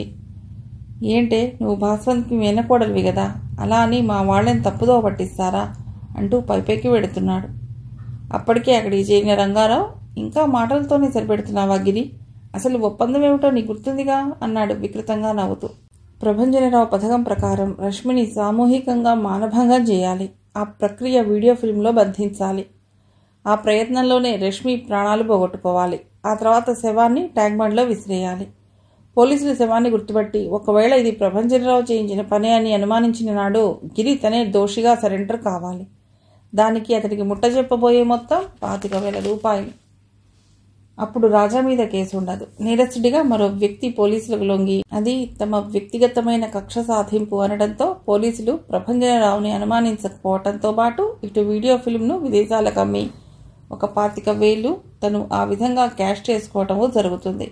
ఏంటే నువ్వు భాస్వంత్కి మేనకోడలివి కదా అలా అని మా వాళ్ళని తప్పుదో పట్టిస్తారా అంటూ పైపైకి వెడుతున్నాడు అప్పటికే అక్కడికి చేరిన రంగారావు ఇంకా మాటలతోనే సరిపెడుతున్నావా గిరి అసలు ఒప్పందం ఏమిటో నీకు గుర్తుందిగా అన్నాడు వికృతంగా నవ్వుతూ ప్రభంజనరావు పథకం ప్రకారం రష్మిని సామూహికంగా మానభంగం చేయాలి ఆ ప్రక్రియ వీడియో ఫిల్మ్లో బంధించాలి ఆ ప్రయత్నంలోనే రష్మి ప్రాణాలు పోగొట్టుకోవాలి ఆ తర్వాత శవాన్ని ట్యాంక్ బండ్లో విసిరేయాలి పోలీసులు శవాన్ని గుర్తుపట్టి ఒకవేళ ఇది ప్రభంజనరావు చేయించిన పనే అని అనుమానించిన నాడు గిరి తనే దోషిగా సరెండర్ కావాలి దానికి అతడికి ముట్ట చెప్పబోయే మొత్తం పాతిక వేల రూపాయలు అప్పుడు రాజా మీద కేసు ఉండదు నేరస్తుడిగా మరో వ్యక్తి పోలీసులకు లొంగి అది తమ వ్యక్తిగతమైన కక్ష సాధింపు అనడంతో పోలీసులు ప్రభంజనరావుని అనుమానించకపోవడంతో పాటు ఇటు వీడియో ఫిల్మ్ను విదేశాలకు అమ్మి ఒక పాతిక వేలు తను ఆ విధంగా క్యాష్ చేసుకోవటము జరుగుతుంది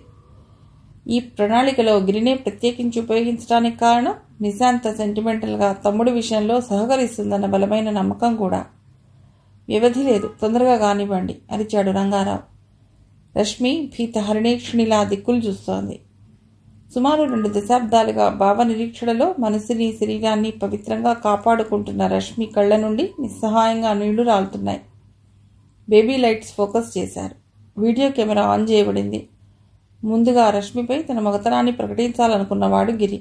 ఈ ప్రణాళికలో గిరినే ప్రత్యేకించి ఉపయోగించడానికి కారణం నిశాంత సెంటిమెంటల్గా తమ్ముడి విషయంలో సహకరిస్తుందన్న బలమైన నమ్మకం కూడా వ్యవధి లేదు తొందరగా కానివ్వండి అరిచాడు రంగారావు రష్మి భీత హరిణేక్షణిలా దిక్కులు చూస్తోంది సుమారు రెండు దశాబ్దాలుగా భావ నిరీక్షణలో మనసుని శరీరాన్ని పవిత్రంగా కాపాడుకుంటున్న రష్మి కళ్ళ నుండి నిస్సహాయంగా నీళ్లు రాలుతున్నాయి బేబీ లైట్స్ ఫోకస్ చేశారు వీడియో కెమెరా ఆన్ చేయబడింది ముందుగా రష్మిపై తన మగతనాన్ని ప్రకటించాలనుకున్నవాడు గిరి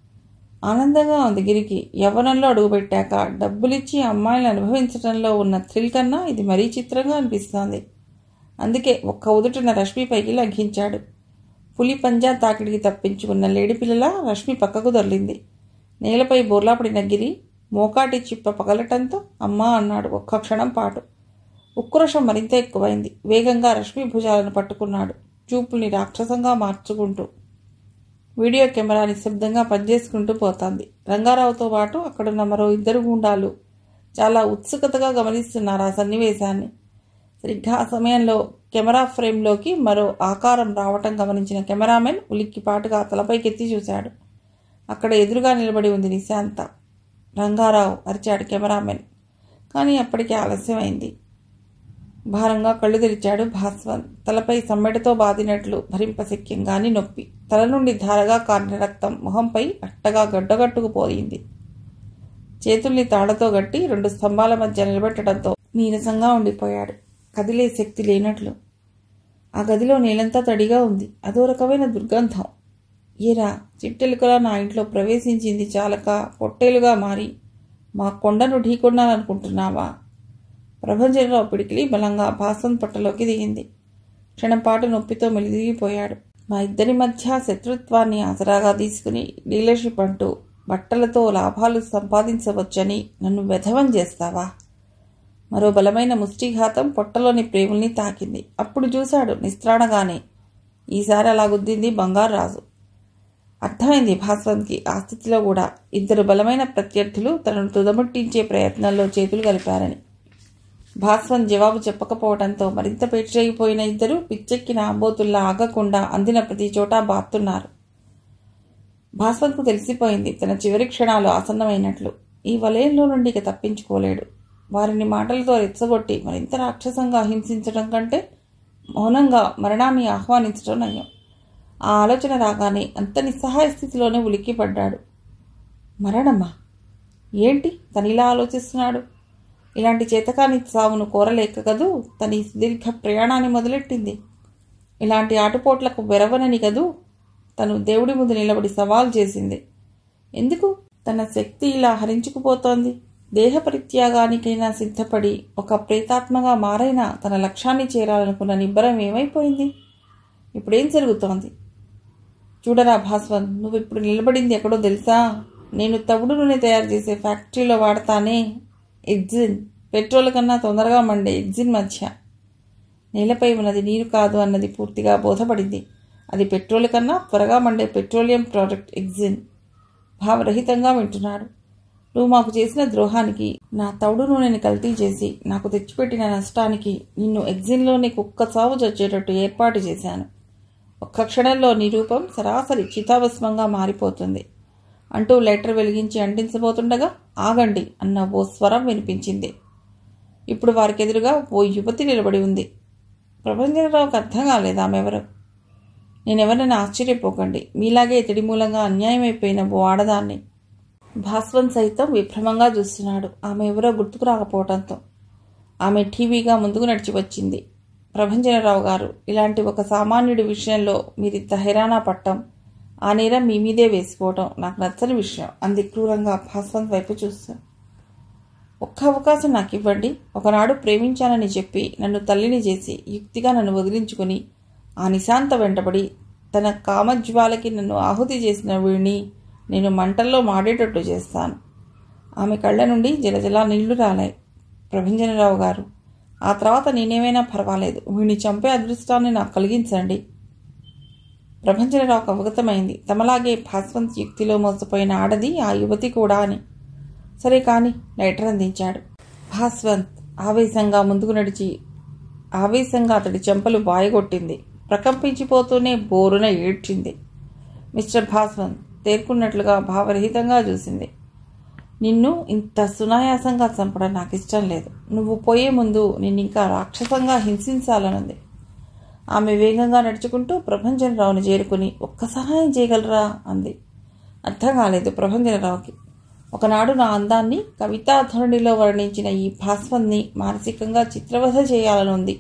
ఆనందంగా ఉంది గిరికి యవ్వనంలో అడుగుపెట్టాక డబ్బులిచ్చి అమ్మాయిని అనుభవించడంలో ఉన్న థ్రిల్ కన్నా ఇది మరీ చిత్రంగా అనిపిస్తోంది అందుకే ఒక్క ఉదుటిన రష్మిపైకి లగ్గించాడు పులి పంజా తాకిడికి తప్పించుకున్న లేడిపిల్లల రష్మి పక్కకు దొర్లింది నేలపై బోర్లా పడిన గిరి మోకాటి చిప్ప పగలటంతో అమ్మా అన్నాడు ఒక్క క్షణం పాటు ఉక్రోషం మరింత ఎక్కువైంది వేగంగా రశ్మి భుజాలను పట్టుకున్నాడు చూపుల్ని రాక్షసంగా మార్చుకుంటూ వీడియో కెమెరా నిశ్శబ్దంగా పనిచేసుకుంటూ పోతోంది రంగారావుతో పాటు అక్కడున్న మరో ఇద్దరు గుండాలు చాలా ఉత్సుకతగా గమనిస్తున్నారు ఆ సన్నివేశాన్ని సరిగ్గా ఆ సమయంలో కెమెరా ఫ్రేమ్లోకి మరో ఆకారం రావటం గమనించిన కెమెరామెన్ ఉలిక్కిపాటుగా తలపైకెత్తి చూశాడు అక్కడ ఎదురుగా నిలబడి ఉంది నిశాంత రంగారావు అరిచాడు కెమెరామెన్ కానీ అప్పటికే ఆలస్యమైంది భారంగా కళ్ళు తెరిచాడు భాస్వన్ తలపై సమ్మెటతో బాదినట్లు భరింపశక్యంగాని నొప్పి తల నుండి ధారగా కారిన రక్తం మొహంపై అట్టగా గడ్డగట్టుకుపోయింది చేతుల్ని తాళ్లతో గట్టి రెండు స్తంభాల మధ్య నిలబెట్టడంతో నీరసంగా ఉండిపోయాడు కదిలే శక్తి లేనట్లు ఆ గదిలో నేలంతా తడిగా ఉంది అదో రకమైన దుర్గంధం ఏరా చిట్టెలుకలా నా ఇంట్లో ప్రవేశించింది చాలక పొట్టేలుగా మారి మా కొండను ఢీకొన్నాననుకుంటున్నావా ప్రభంజనరావు పిడికిలి బలంగా భాసం పట్టలోకి దిగింది క్షణంపాటు నొప్పితో మెలిగిపోయాడు మా ఇద్దరి మధ్య శత్రుత్వాన్ని ఆసరాగా తీసుకుని డీలర్షిప్ అంటూ బట్టలతో లాభాలు సంపాదించవచ్చని నన్ను వెధవం చేస్తావా మరో బలమైన ముష్టిఘాతం పొట్టలోని ప్రేముల్ని తాకింది అప్పుడు చూశాడు నిస్త్రాణగానే ఈసారి అలా గుద్దింది బంగారు రాజు అర్థమైంది భాస్వంత్కి ఆ స్థితిలో కూడా ఇద్దరు బలమైన ప్రత్యర్థులు తనను తుదముట్టించే ప్రయత్నంలో చేతులు కలిపారని భాస్వన్ జవాబు చెప్పకపోవడంతో మరింత పేటరేగిపోయిన ఇద్దరు పిచ్చెక్కిన ఆంబోతుల్లా ఆగకుండా అందిన ప్రతి చోట బాతున్నారు భాస్వన్కు తెలిసిపోయింది తన చివరి క్షణాలు ఆసన్నమైనట్లు ఈ వలయంలో నుండి ఇక తప్పించుకోలేడు వారిని మాటలతో రెచ్చగొట్టి మరింత రాక్షసంగా హింసించడం కంటే మౌనంగా మరణాన్ని ఆహ్వానించడం నయం ఆ ఆలోచన రాగానే అంత నిస్సహాయ స్థితిలోనే ఉలిక్కిపడ్డాడు మరణమా ఏంటి తను ఇలా ఆలోచిస్తున్నాడు ఇలాంటి చేతకాని సావును కోరలేక కదూ తన ఈ సుదీర్ఘ ప్రయాణాన్ని మొదలెట్టింది ఇలాంటి ఆటుపోట్లకు వెరవనని కదూ తను దేవుడి ముందు నిలబడి సవాల్ చేసింది ఎందుకు తన శక్తి ఇలా హరించుకుపోతోంది దేహ పరిత్యాగానికైనా సిద్ధపడి ఒక ప్రేతాత్మగా మారైనా తన లక్ష్యాన్ని చేరాలనుకున్న నిబ్బరం ఏమైపోయింది ఇప్పుడేం జరుగుతోంది చూడరా భాస్వన్ నువ్వు ఇప్పుడు నిలబడింది ఎక్కడో తెలుసా నేను తవుడు నూనె తయారు చేసే ఫ్యాక్టరీలో వాడతానే ఎగ్జిన్ పెట్రోల్ కన్నా తొందరగా మండే ఎగ్జిన్ మధ్య నేలపై ఉన్నది నీరు కాదు అన్నది పూర్తిగా బోధపడింది అది పెట్రోల్ కన్నా త్వరగా మండే పెట్రోలియం ప్రోడక్ట్ ఎగ్జిన్ భావరహితంగా వింటున్నాడు నువ్వు మాకు చేసిన ద్రోహానికి నా తౌడు నూనెని కల్తీ చేసి నాకు తెచ్చిపెట్టిన నష్టానికి నిన్ను ఎగ్జిన్లోని కుక్క చావు చచ్చేటట్టు ఏర్పాటు చేశాను ఒక్క క్షణంలో నీ రూపం సరాసరి చితాభస్మంగా మారిపోతుంది అంటూ లెటర్ వెలిగించి అంటించబోతుండగా ఆగండి అన్న ఓ స్వరం వినిపించింది ఇప్పుడు వారికి ఎదురుగా ఓ యువతి నిలబడి ఉంది ప్రభంజనరావుకు అర్థం కాలేదు ఆమె ఎవరు నేనెవరైనా ఆశ్చర్యపోకండి మీలాగే ఇతడి మూలంగా అన్యాయమైపోయిన ఓ ఆడదాన్ని భాస్వన్ సైతం విభ్రమంగా చూస్తున్నాడు ఆమె ఎవరో గుర్తుకు రాకపోవడంతో ఆమె టీవీగా ముందుకు నడిచి వచ్చింది ప్రభంజనరావు గారు ఇలాంటి ఒక సామాన్యుడి విషయంలో మీరింత హైరానా పట్టం ఆ నేరం మీ మీదే వేసుకోవడం నాకు నచ్చని విషయం అంది క్రూరంగా భాస్వంత్ వైపు చూస్తూ ఒక్క అవకాశం నాకు ఇవ్వండి ఒకనాడు ప్రేమించానని చెప్పి నన్ను తల్లిని చేసి యుక్తిగా నన్ను వదిలించుకుని ఆ నిశాంత వెంటబడి తన కామజ్వాలకి నన్ను ఆహుతి చేసిన వీడిని నేను మంటల్లో మాడేటట్టు చేస్తాను ఆమె కళ్ళ నుండి జలజల నీళ్లు రాలాయి ప్రభంజనరావు గారు ఆ తర్వాత నేనేమైనా పర్వాలేదు వీడిని చంపే అదృష్టాన్ని నాకు కలిగించండి ప్రభంజనరావుకు అవగతమైంది తమలాగే భాస్వంత్ యుక్తిలో మోసపోయిన ఆడది ఆ యువతి కూడా అని సరే కాని లైటర్ అందించాడు భాస్వంత్ ఆవేశంగా ముందుకు నడిచి ఆవేశంగా అతడి చెంపలు బాయగొట్టింది ప్రకంపించిపోతూనే బోరున ఏడ్చింది మిస్టర్ భాస్వంత్ తేరుకున్నట్లుగా భావరహితంగా చూసింది నిన్ను ఇంత సునాయాసంగా చంపడం నాకు ఇష్టం లేదు నువ్వు పోయే ముందు నిన్ను ఇంకా రాక్షసంగా హింసించాలనుంది ఆమె వేగంగా నడుచుకుంటూ ప్రభంజనరావుని చేరుకుని ఒక్క సహాయం చేయగలరా అంది అర్థం కాలేదు ప్రభంజనరావుకి ఒకనాడు నా అందాన్ని కవితా ధోరణిలో వర్ణించిన ఈ భాస్వన్ని మానసికంగా చిత్రవధ చేయాలనుంది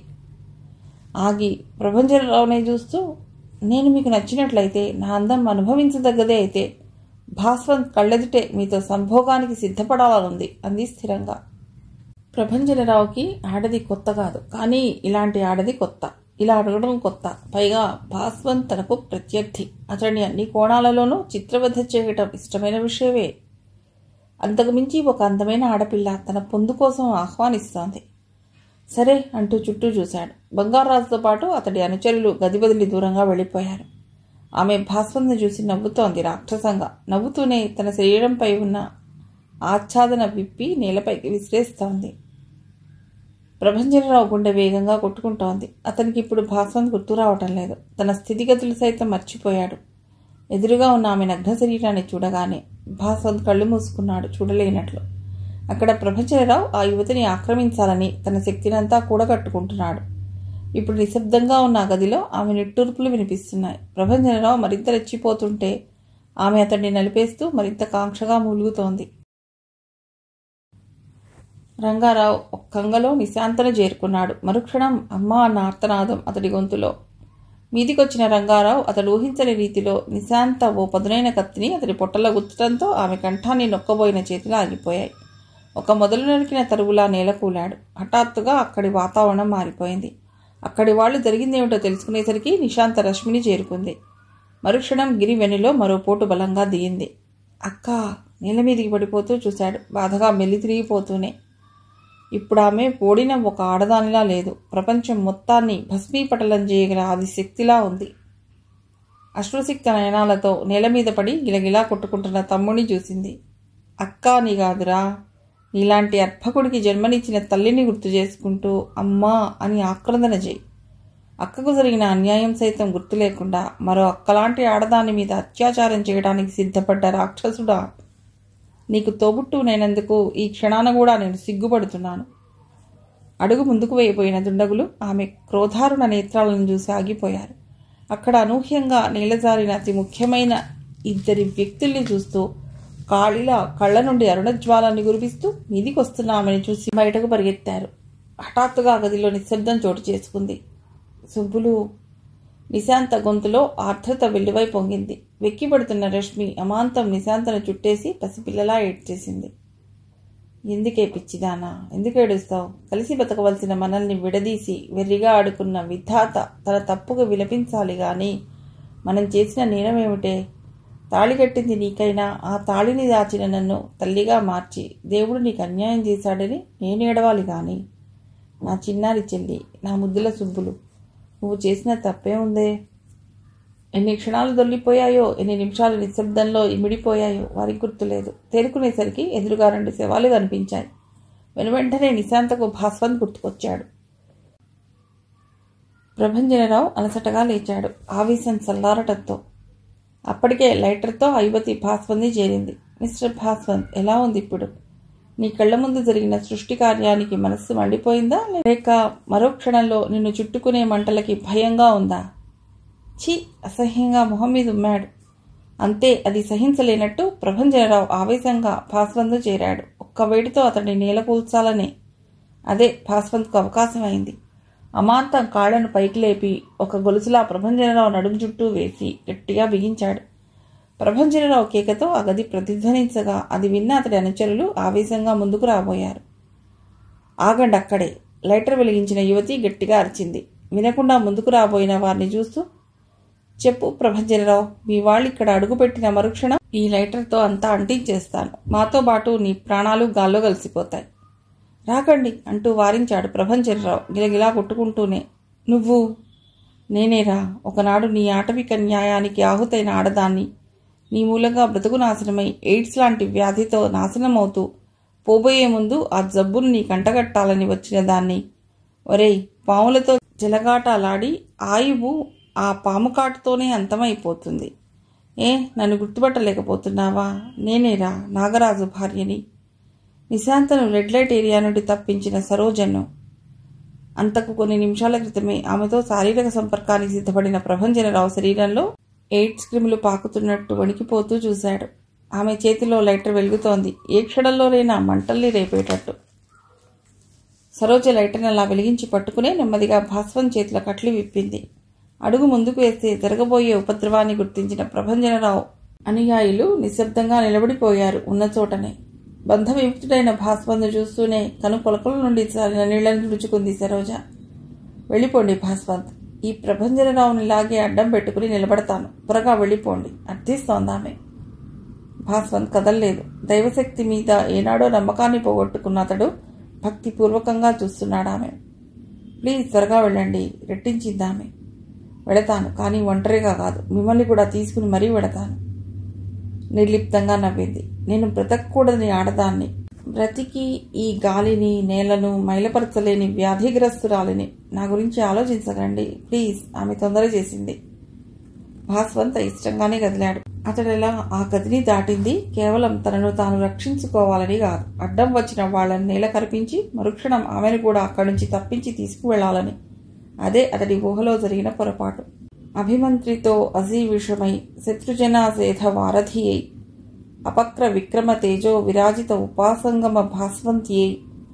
ఆగి ప్రభంజనరావునే చూస్తూ నేను మీకు నచ్చినట్లయితే నా అందం అనుభవించదగ్గదే అయితే భాస్వంత్ కళ్ళెదుటే మీతో సంభోగానికి సిద్ధపడాలనుంది అంది స్థిరంగా ప్రభంజనరావుకి ఆడది కొత్త కాదు కానీ ఇలాంటి ఆడది కొత్త ఇలా అడగడం కొత్త పైగా భాస్వంత్ తనకు ప్రత్యర్థి అతడిని అన్ని కోణాలలోనూ చిత్రవధ చేయటం ఇష్టమైన విషయమే అంతకుమించి ఒక అందమైన ఆడపిల్ల తన పొందు కోసం ఆహ్వానిస్తోంది సరే అంటూ చుట్టూ చూశాడు బంగారాజుతో పాటు అతడి అనుచరులు గది బదిలి దూరంగా వెళ్ళిపోయారు ఆమె భాస్వంతను చూసి నవ్వుతోంది రాక్షసంగా నవ్వుతూనే తన శరీరంపై ఉన్న ఆచ్ఛాదన విప్పి నేలపైకి విసిరేస్తోంది ప్రభంజనరావు గుండె వేగంగా కొట్టుకుంటోంది అతనికి ఇప్పుడు భాస్వంత్ గుర్తు రావటం లేదు తన స్థితిగతులు సైతం మర్చిపోయాడు ఎదురుగా ఉన్న ఆమె నగ్న శరీరాన్ని చూడగానే భాస్వంత్ కళ్ళు మూసుకున్నాడు చూడలేనట్లు అక్కడ ప్రభంజనరావు ఆ యువతిని ఆక్రమించాలని తన శక్తినంతా కూడగట్టుకుంటున్నాడు ఇప్పుడు నిశ్శబ్దంగా ఉన్న ఆ గదిలో ఆమె నిట్టూర్పులు వినిపిస్తున్నాయి ప్రభంజనరావు మరింత రెచ్చిపోతుంటే ఆమె అతన్ని నలిపేస్తూ మరింత కాంక్షగా మూలుగుతోంది రంగారావు ఒక్కంగలో నిశాంతన చేరుకున్నాడు మరుక్షణం అమ్మ అన్న ఆర్తనాదం అతడి గొంతులో మీదికొచ్చిన రంగారావు అతడు ఊహించని రీతిలో నిశాంత ఓ పదునైన కత్తిని అతడి పొట్టలో గుచ్చడంతో ఆమె కంఠాన్ని నొక్కబోయిన చేతులు ఆగిపోయాయి ఒక మొదలు నరికిన తరువులా నేలకూలాడు హఠాత్తుగా అక్కడి వాతావరణం మారిపోయింది అక్కడి వాళ్ళు జరిగిందేమిటో తెలుసుకునేసరికి నిశాంత రశ్మిని చేరుకుంది మరుక్షణం గిరి వెనులో మరో పోటు బలంగా దిగింది అక్క నేల మీదికి పడిపోతూ చూశాడు బాధగా మెల్లి తిరిగిపోతూనే ఇప్పుడు ఆమె ఓడిన ఒక ఆడదానిలా లేదు ప్రపంచం మొత్తాన్ని భస్మీపటలం చేయగల ఆది శక్తిలా ఉంది అశ్రుసిక్త నయనాలతో నేల మీద పడి గిలగిలా కొట్టుకుంటున్న తమ్ముడిని చూసింది అక్కా నీ కాదురా నీలాంటి అర్భకుడికి జన్మనిచ్చిన తల్లిని గుర్తు చేసుకుంటూ అమ్మా అని ఆక్రందన చేయి అక్కకు జరిగిన అన్యాయం సైతం గుర్తు లేకుండా మరో అక్కలాంటి ఆడదాని మీద అత్యాచారం చేయడానికి సిద్ధపడ్డ రాక్షసుడా నీకు తోబుట్టునైనందుకు ఈ క్షణాన కూడా నేను సిగ్గుపడుతున్నాను అడుగు ముందుకు వేయబోయిన దుండగులు ఆమె క్రోధారుణ నేత్రాలను చూసి ఆగిపోయారు అక్కడ అనూహ్యంగా నీలజారిన అతి ముఖ్యమైన ఇద్దరి వ్యక్తుల్ని చూస్తూ కాళిలా కళ్ళ నుండి అరుణజ్వాలాన్ని గురిపిస్తూ మీదికొస్తున్న ఆమెను చూసి బయటకు పరిగెత్తారు హఠాత్తుగా గదిలో నిశ్శబ్దం చోటు చేసుకుంది సుబ్బులు నిశాంత గొంతులో ఆర్ద్రత వెల్లువై పొంగింది వెక్కిపడుతున్న రశ్మి అమాంతం నిశాంతను చుట్టేసి పసిపిల్లలా ఏడ్చేసింది ఎందుకే పిచ్చిదానా ఎందుకు ఏడుస్తావు కలిసి బతకవలసిన మనల్ని విడదీసి వెర్రిగా ఆడుకున్న విధాత తన తప్పుకు విలపించాలి గాని మనం చేసిన నేరమేమిటే తాళి కట్టింది నీకైనా ఆ తాళిని దాచిన నన్ను తల్లిగా మార్చి దేవుడు నీకు అన్యాయం చేశాడని నేను ఏడవాలి గాని నా చిన్నారి చెల్లి నా ముద్దుల సుబ్బులు నువ్వు చేసిన తప్పే ఉందే ఎన్ని క్షణాలు దొల్లిపోయాయో ఎన్ని నిమిషాలు నిశ్శబ్దంలో ఇమిడిపోయాయో వారికి గుర్తులేదు తేరుకునేసరికి ఎదురుగా రెండు శవాలు కనిపించాయి వెనువెంటనే నిశాంతకు భాస్వంత్ గుర్తుకొచ్చాడు ప్రభంజనరావు అలసటగా లేచాడు ఆవేశం చల్లారటంతో అప్పటికే లైటర్తో ఐవతి భాస్వంతి చేరింది మిస్టర్ భాస్వంత్ ఎలా ఉంది ఇప్పుడు నీ కళ్ళ ముందు జరిగిన సృష్టి కార్యానికి మనస్సు మండిపోయిందా లేక మరో క్షణంలో నిన్ను చుట్టుకునే మంటలకి భయంగా ఉందా ఛీ అసహ్యంగా మొహం మీద ఉమ్మాడు అంతే అది సహించలేనట్టు ప్రభంజనరావు ఆవేశంగా భాస్వంత్ చేరాడు ఒక్క వేడితో అతన్ని నేల కూల్చాలనే అదే భాస్వంత్కు అవకాశం అయింది అమాంతం కాళ్లను పైకి లేపి ఒక గొలుసులా ప్రభంజనరావు నడుము చుట్టూ వేసి గట్టిగా బిగించాడు ప్రభంజనరావు కేకతో ఆ గది ప్రతిధ్వనించగా అది విన్న అతడి అనుచరులు ఆవేశంగా ముందుకు రాబోయారు ఆగండి అక్కడే లైటర్ వెలిగించిన యువతి గట్టిగా అరిచింది వినకుండా ముందుకు రాబోయిన వారిని చూస్తూ చెప్పు ప్రభంజనరావు మీ వాళ్ళు ఇక్కడ అడుగుపెట్టిన మరుక్షణం ఈ లైటర్తో అంతా అంటించేస్తాను మాతో పాటు నీ ప్రాణాలు గాల్లో కలిసిపోతాయి రాకండి అంటూ వారించాడు ప్రభంజనరావు గిలగిలా కొట్టుకుంటూనే నువ్వు నేనేరా ఒకనాడు నీ ఆటవిక న్యాయానికి ఆహుతైన ఆడదాన్ని నీ మూలంగా బ్రతుకు నాశనమై ఎయిడ్స్ లాంటి వ్యాధితో నాశనమవుతూ పోబోయే ముందు ఆ జబ్బును నీ కంటగట్టాలని వచ్చిన దాన్ని ఒరేయ్ పాములతో జలగాటాలాడి ఆయువు ఆ పాము కాటుతోనే అంతమైపోతుంది ఏ నన్ను గుర్తుపట్టలేకపోతున్నావా నేనేరా నాగరాజు భార్యని నిశాంతను రెడ్ లైట్ ఏరియా నుండి తప్పించిన సరోజను అంతకు కొన్ని నిమిషాల క్రితమే ఆమెతో శారీరక సంపర్కానికి సిద్ధపడిన ప్రభంజనరావు శరీరంలో ఎయిడ్స్ క్రిములు పాకుతున్నట్టు వణికిపోతూ చూశాడు ఆమె చేతిలో లైటర్ వెలుగుతోంది ఏ క్షణంలోనైనా మంటల్ని రేపేటట్టు సరోజ లైటర్ని అలా వెలిగించి పట్టుకునే నెమ్మదిగా భాస్వం చేతిలో కట్లు విప్పింది అడుగు ముందుకు వేస్తే జరగబోయే ఉపద్రవాన్ని గుర్తించిన ప్రభంజనరావు అనుయాయులు నిశ్శబ్దంగా నిలబడిపోయారు ఉన్న చోటనే బంధ విముక్తుడైన భాస్వంత్ చూస్తూనే కను పొలకల నుండి సారిన నీళ్లను తుడుచుకుంది సరోజ వెళ్ళిపోండి భాస్వంత్ ఈ ప్రభంజనరావుని ఇలాగే అడ్డం పెట్టుకుని నిలబడతాను త్వరగా వెళ్ళిపోండి అర్థిస్తోందామె భాస్వంత్ కదల్లేదు దైవశక్తి మీద ఏనాడో నమ్మకాన్ని పోగొట్టుకున్న అతడు భక్తిపూర్వకంగా చూస్తున్నాడు ఆమె ప్లీజ్ త్వరగా వెళ్ళండి రెట్టించిద్దామే వెళతాను కానీ ఒంటరిగా కాదు మిమ్మల్ని కూడా తీసుకుని మరీ వెళతాను నిర్లిప్తంగా నవ్వింది నేను బ్రతకూడని ఆడదాన్ని బ్రతికి ఈ గాలిని నేలను మైలపరచలేని వ్యాధిగ్రస్తురాలిని నా గురించి ఆలోచించకండి ప్లీజ్ ఆమె తొందర చేసింది భాస్వంత ఇష్టంగానే కదిలాడు అతడెలా ఆ గదిని దాటింది కేవలం తనను తాను రక్షించుకోవాలని కాదు అడ్డం వచ్చిన వాళ్ళని నేల కరిపించి మరుక్షణం ఆమెను కూడా అక్కడి నుంచి తప్పించి తీసుకువెళ్లాలని అదే అతడి ఊహలో జరిగిన పొరపాటు అభిమంత్రితో అజీవిషమై శత్రుజనాసేధ వారధి అయి అపక్ర విక్రమ తేజో విరాజిత ఉపాసంగమ భాస్వంత్యై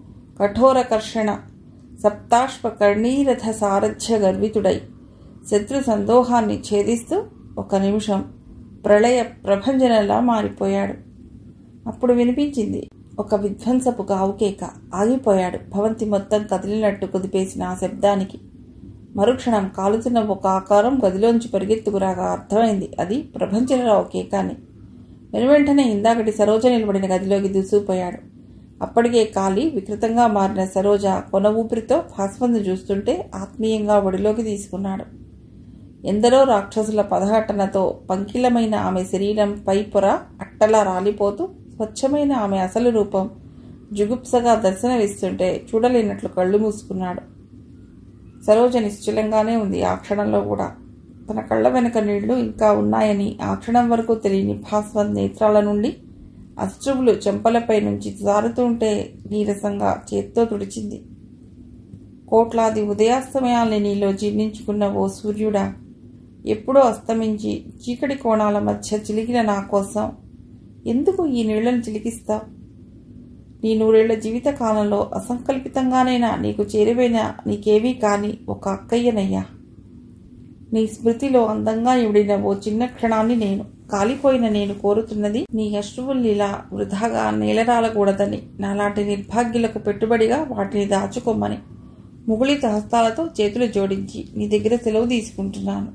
కఠోరకర్షణ సప్తాష్ప కర్ణీరథ సారథ్య గర్వితుడై శత్రు సందోహాన్ని ఛేదిస్తూ ఒక నిమిషం ప్రళయ ప్రభంజనలా మారిపోయాడు అప్పుడు వినిపించింది ఒక విధ్వంసపు గావుకేక ఆగిపోయాడు భవంతి మొత్తం కదిలినట్టు కుదిపేసిన ఆ శబ్దానికి మరుక్షణం కాలుతున్న ఒక ఆకారం గదిలోంచి పరిగెత్తుకురాగా అర్థమైంది అది ప్రభంజనరావు కేకాని వెనువెంటనే ఇందాకటి సరోజ నిలబడిన గదిలోకి దూసుకుపోయాడు అప్పటికే కాలి వికృతంగా మారిన సరోజ కొన ఊపిరితో భాస్వంతు చూస్తుంటే ఆత్మీయంగా ఒడిలోకి తీసుకున్నాడు ఎందరో రాక్షసుల పదహట్టనతో పంకిలమైన ఆమె శరీరం పై పొర అట్టలా రాలిపోతూ స్వచ్ఛమైన ఆమె అసలు రూపం జుగుప్సగా దర్శనమిస్తుంటే చూడలేనట్లు కళ్ళు మూసుకున్నాడు సరోజ నిశ్చలంగానే ఉంది ఆ క్షణంలో కూడా తన కళ్ళ వెనుక నీళ్లు ఇంకా ఉన్నాయని ఆ క్షణం వరకు తెలియని భాస్వంత్ నేత్రాల నుండి అశ్రువులు చెంపలపై నుంచి జారుతుంటే నీరసంగా చేత్తో తుడిచింది కోట్లాది ఉదయాస్తమయాల్ని నీలో జీర్ణించుకున్న ఓ సూర్యుడా ఎప్పుడో అస్తమించి చీకటి కోణాల మధ్య చిలికిన నా కోసం ఎందుకు ఈ నీళ్లను చిలికిస్తావు నీ నూరేళ్ల జీవిత కాలంలో అసంకల్పితంగానైనా నీకు చేరువైన నీకేవీ కాని ఒక అక్కయ్యనయ్యా నీ స్మృతిలో అందంగా ఇవిడిన ఓ చిన్న క్షణాన్ని నేను కాలిపోయిన నేను కోరుతున్నది నీ అశ్రువుల్నిలా వృధాగా నేలరాలకూడదని నాలాంటి నిర్భాగ్యులకు పెట్టుబడిగా వాటిని దాచుకోమని ముగుళిత హస్తాలతో చేతులు జోడించి నీ దగ్గర సెలవు తీసుకుంటున్నాను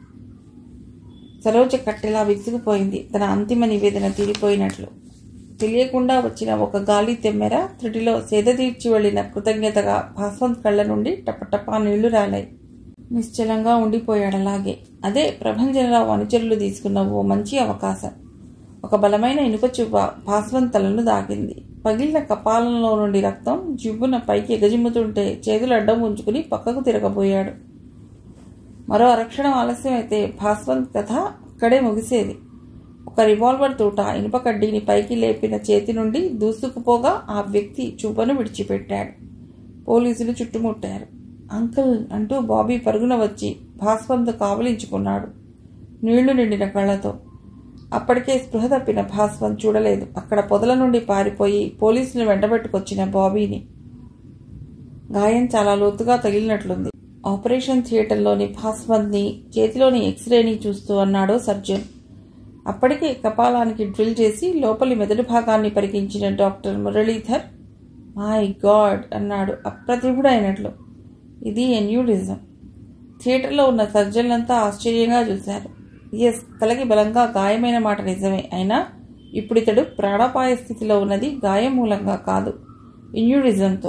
సరోజ కట్టెలా విసిగిపోయింది తన అంతిమ నివేదన తీరిపోయినట్లు తెలియకుండా వచ్చిన ఒక గాలి తెమ్మెర త్రుటిలో సేద తీర్చి వెళ్లిన కృతజ్ఞతగా భాస్వంత్ కళ్ళ నుండి టపటపా నీళ్లు రాలాయి నిశ్చలంగా ఉండిపోయాడు అలాగే అదే ప్రభంజనరావు అనుచరులు తీసుకున్న ఓ మంచి అవకాశం ఒక బలమైన ఇనుప చువ్వ భాస్వంత్ తలను దాకింది పగిలిన కపాలంలో నుండి రక్తం జివ్వున పైకి ఎగజిమ్ముతుంటే చేతులు అడ్డం ఉంచుకుని పక్కకు తిరగబోయాడు మరో అరక్షణం ఆలస్యమైతే భాస్వంత్ కథ అక్కడే ముగిసేది ఒక రివాల్వర్ తూట ఇనుప కడ్డీని పైకి లేపిన చేతి నుండి దూసుకుపోగా ఆ వ్యక్తి చూపను విడిచిపెట్టాడు పోలీసులు చుట్టుముట్టారు అంకుల్ అంటూ బాబీ పరుగున వచ్చి భాస్వంత్ కావలించుకున్నాడు నీళ్లు నిండిన కళ్ళతో అప్పటికే స్పృహ తప్పిన భాస్వంత్ చూడలేదు అక్కడ పొదల నుండి పారిపోయి పోలీసులు వెంటబెట్టుకొచ్చిన బాబీని గాయం చాలా లోతుగా తగిలినట్లుంది ఆపరేషన్ థియేటర్లోని భాస్వంత్ని చేతిలోని ఎక్స్రేని చూస్తూ అన్నాడు సర్జన్ అప్పటికే కపాలానికి డ్రిల్ చేసి లోపలి మెదడు భాగాన్ని పరికించిన డాక్టర్ మురళీధర్ మై గాడ్ అన్నాడు అప్రతిభుడైనట్లు ఇది ఎన్యూడిజం థియేటర్లో ఉన్న సర్జన్లంతా ఆశ్చర్యంగా చూశారు ఎస్ తలకి బలంగా గాయమైన మాట నిజమే అయినా ఇప్పుడు ఇతడు ప్రాణాపాయ స్థితిలో ఉన్నది గాయం మూలంగా కాదు ఇన్యూడిజంతో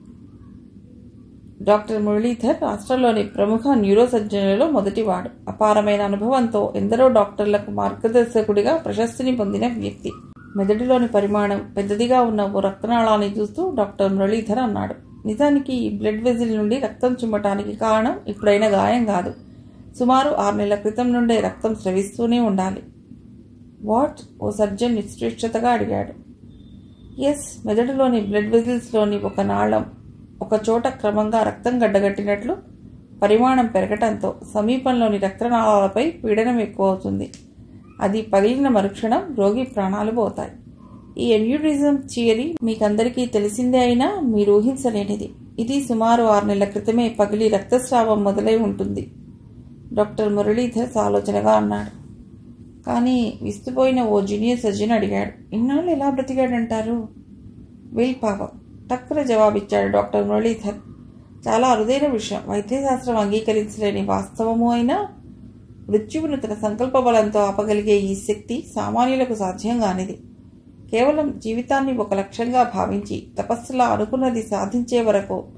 డాక్టర్ మురళీధర్ రాష్ట్రంలోని ప్రముఖ న్యూరో సర్జన్లలో మొదటివాడు అపారమైన అనుభవంతో ఎందరో డాక్టర్లకు మార్గదర్శకుడిగా ప్రశస్తిని పొందిన వ్యక్తి మెదడులోని పరిమాణం పెద్దదిగా ఉన్న ఓ రక్తనాళాన్ని చూస్తూ డాక్టర్ మురళీధర్ అన్నాడు నిజానికి ఈ బ్లడ్ వెజిల్ నుండి రక్తం చిమ్మటానికి కారణం ఇప్పుడైన గాయం కాదు సుమారు ఆరు నెలల క్రితం నుండే రక్తం స్రవిస్తూనే ఉండాలి వాట్ ఓ సర్జన్ నిశ్చేష్టతగా అడిగాడు ఎస్ మెదడులోని బ్లడ్ వెజిల్స్లోని ఒక నాళం ఒక చోట క్రమంగా రక్తం గడ్డగట్టినట్లు పరిమాణం పెరగటంతో సమీపంలోని రక్తనాళాలపై పీడనం ఎక్కువ అవుతుంది అది పగిలిన మరుక్షణం రోగి ప్రాణాలు పోతాయి ఈ ఎన్యూరిజం థియరీ మీకందరికీ తెలిసిందే అయినా మీరు ఊహించలేనిది ఇది సుమారు ఆరు నెలల క్రితమే పగిలి రక్తస్రావం మొదలై ఉంటుంది డాక్టర్ మురళీధర్ ఆలోచనగా అన్నాడు కానీ విస్తుపోయిన ఓ జూనియర్ సర్జన్ అడిగాడు ఇన్నాళ్ళు ఎలా బ్రతికాడంటారు విల్ పాపం టక్కున జవాబిచ్చాడు డాక్టర్ మురళీధర్ చాలా అరుదైన విషయం వైద్యశాస్త్రం అంగీకరించలేని వాస్తవము అయినా మృత్యువును తన సంకల్ప బలంతో ఆపగలిగే ఈ శక్తి సామాన్యులకు సాధ్యం కానిది కేవలం జీవితాన్ని ఒక లక్ష్యంగా భావించి తపస్సులా అనుకున్నది సాధించే వరకు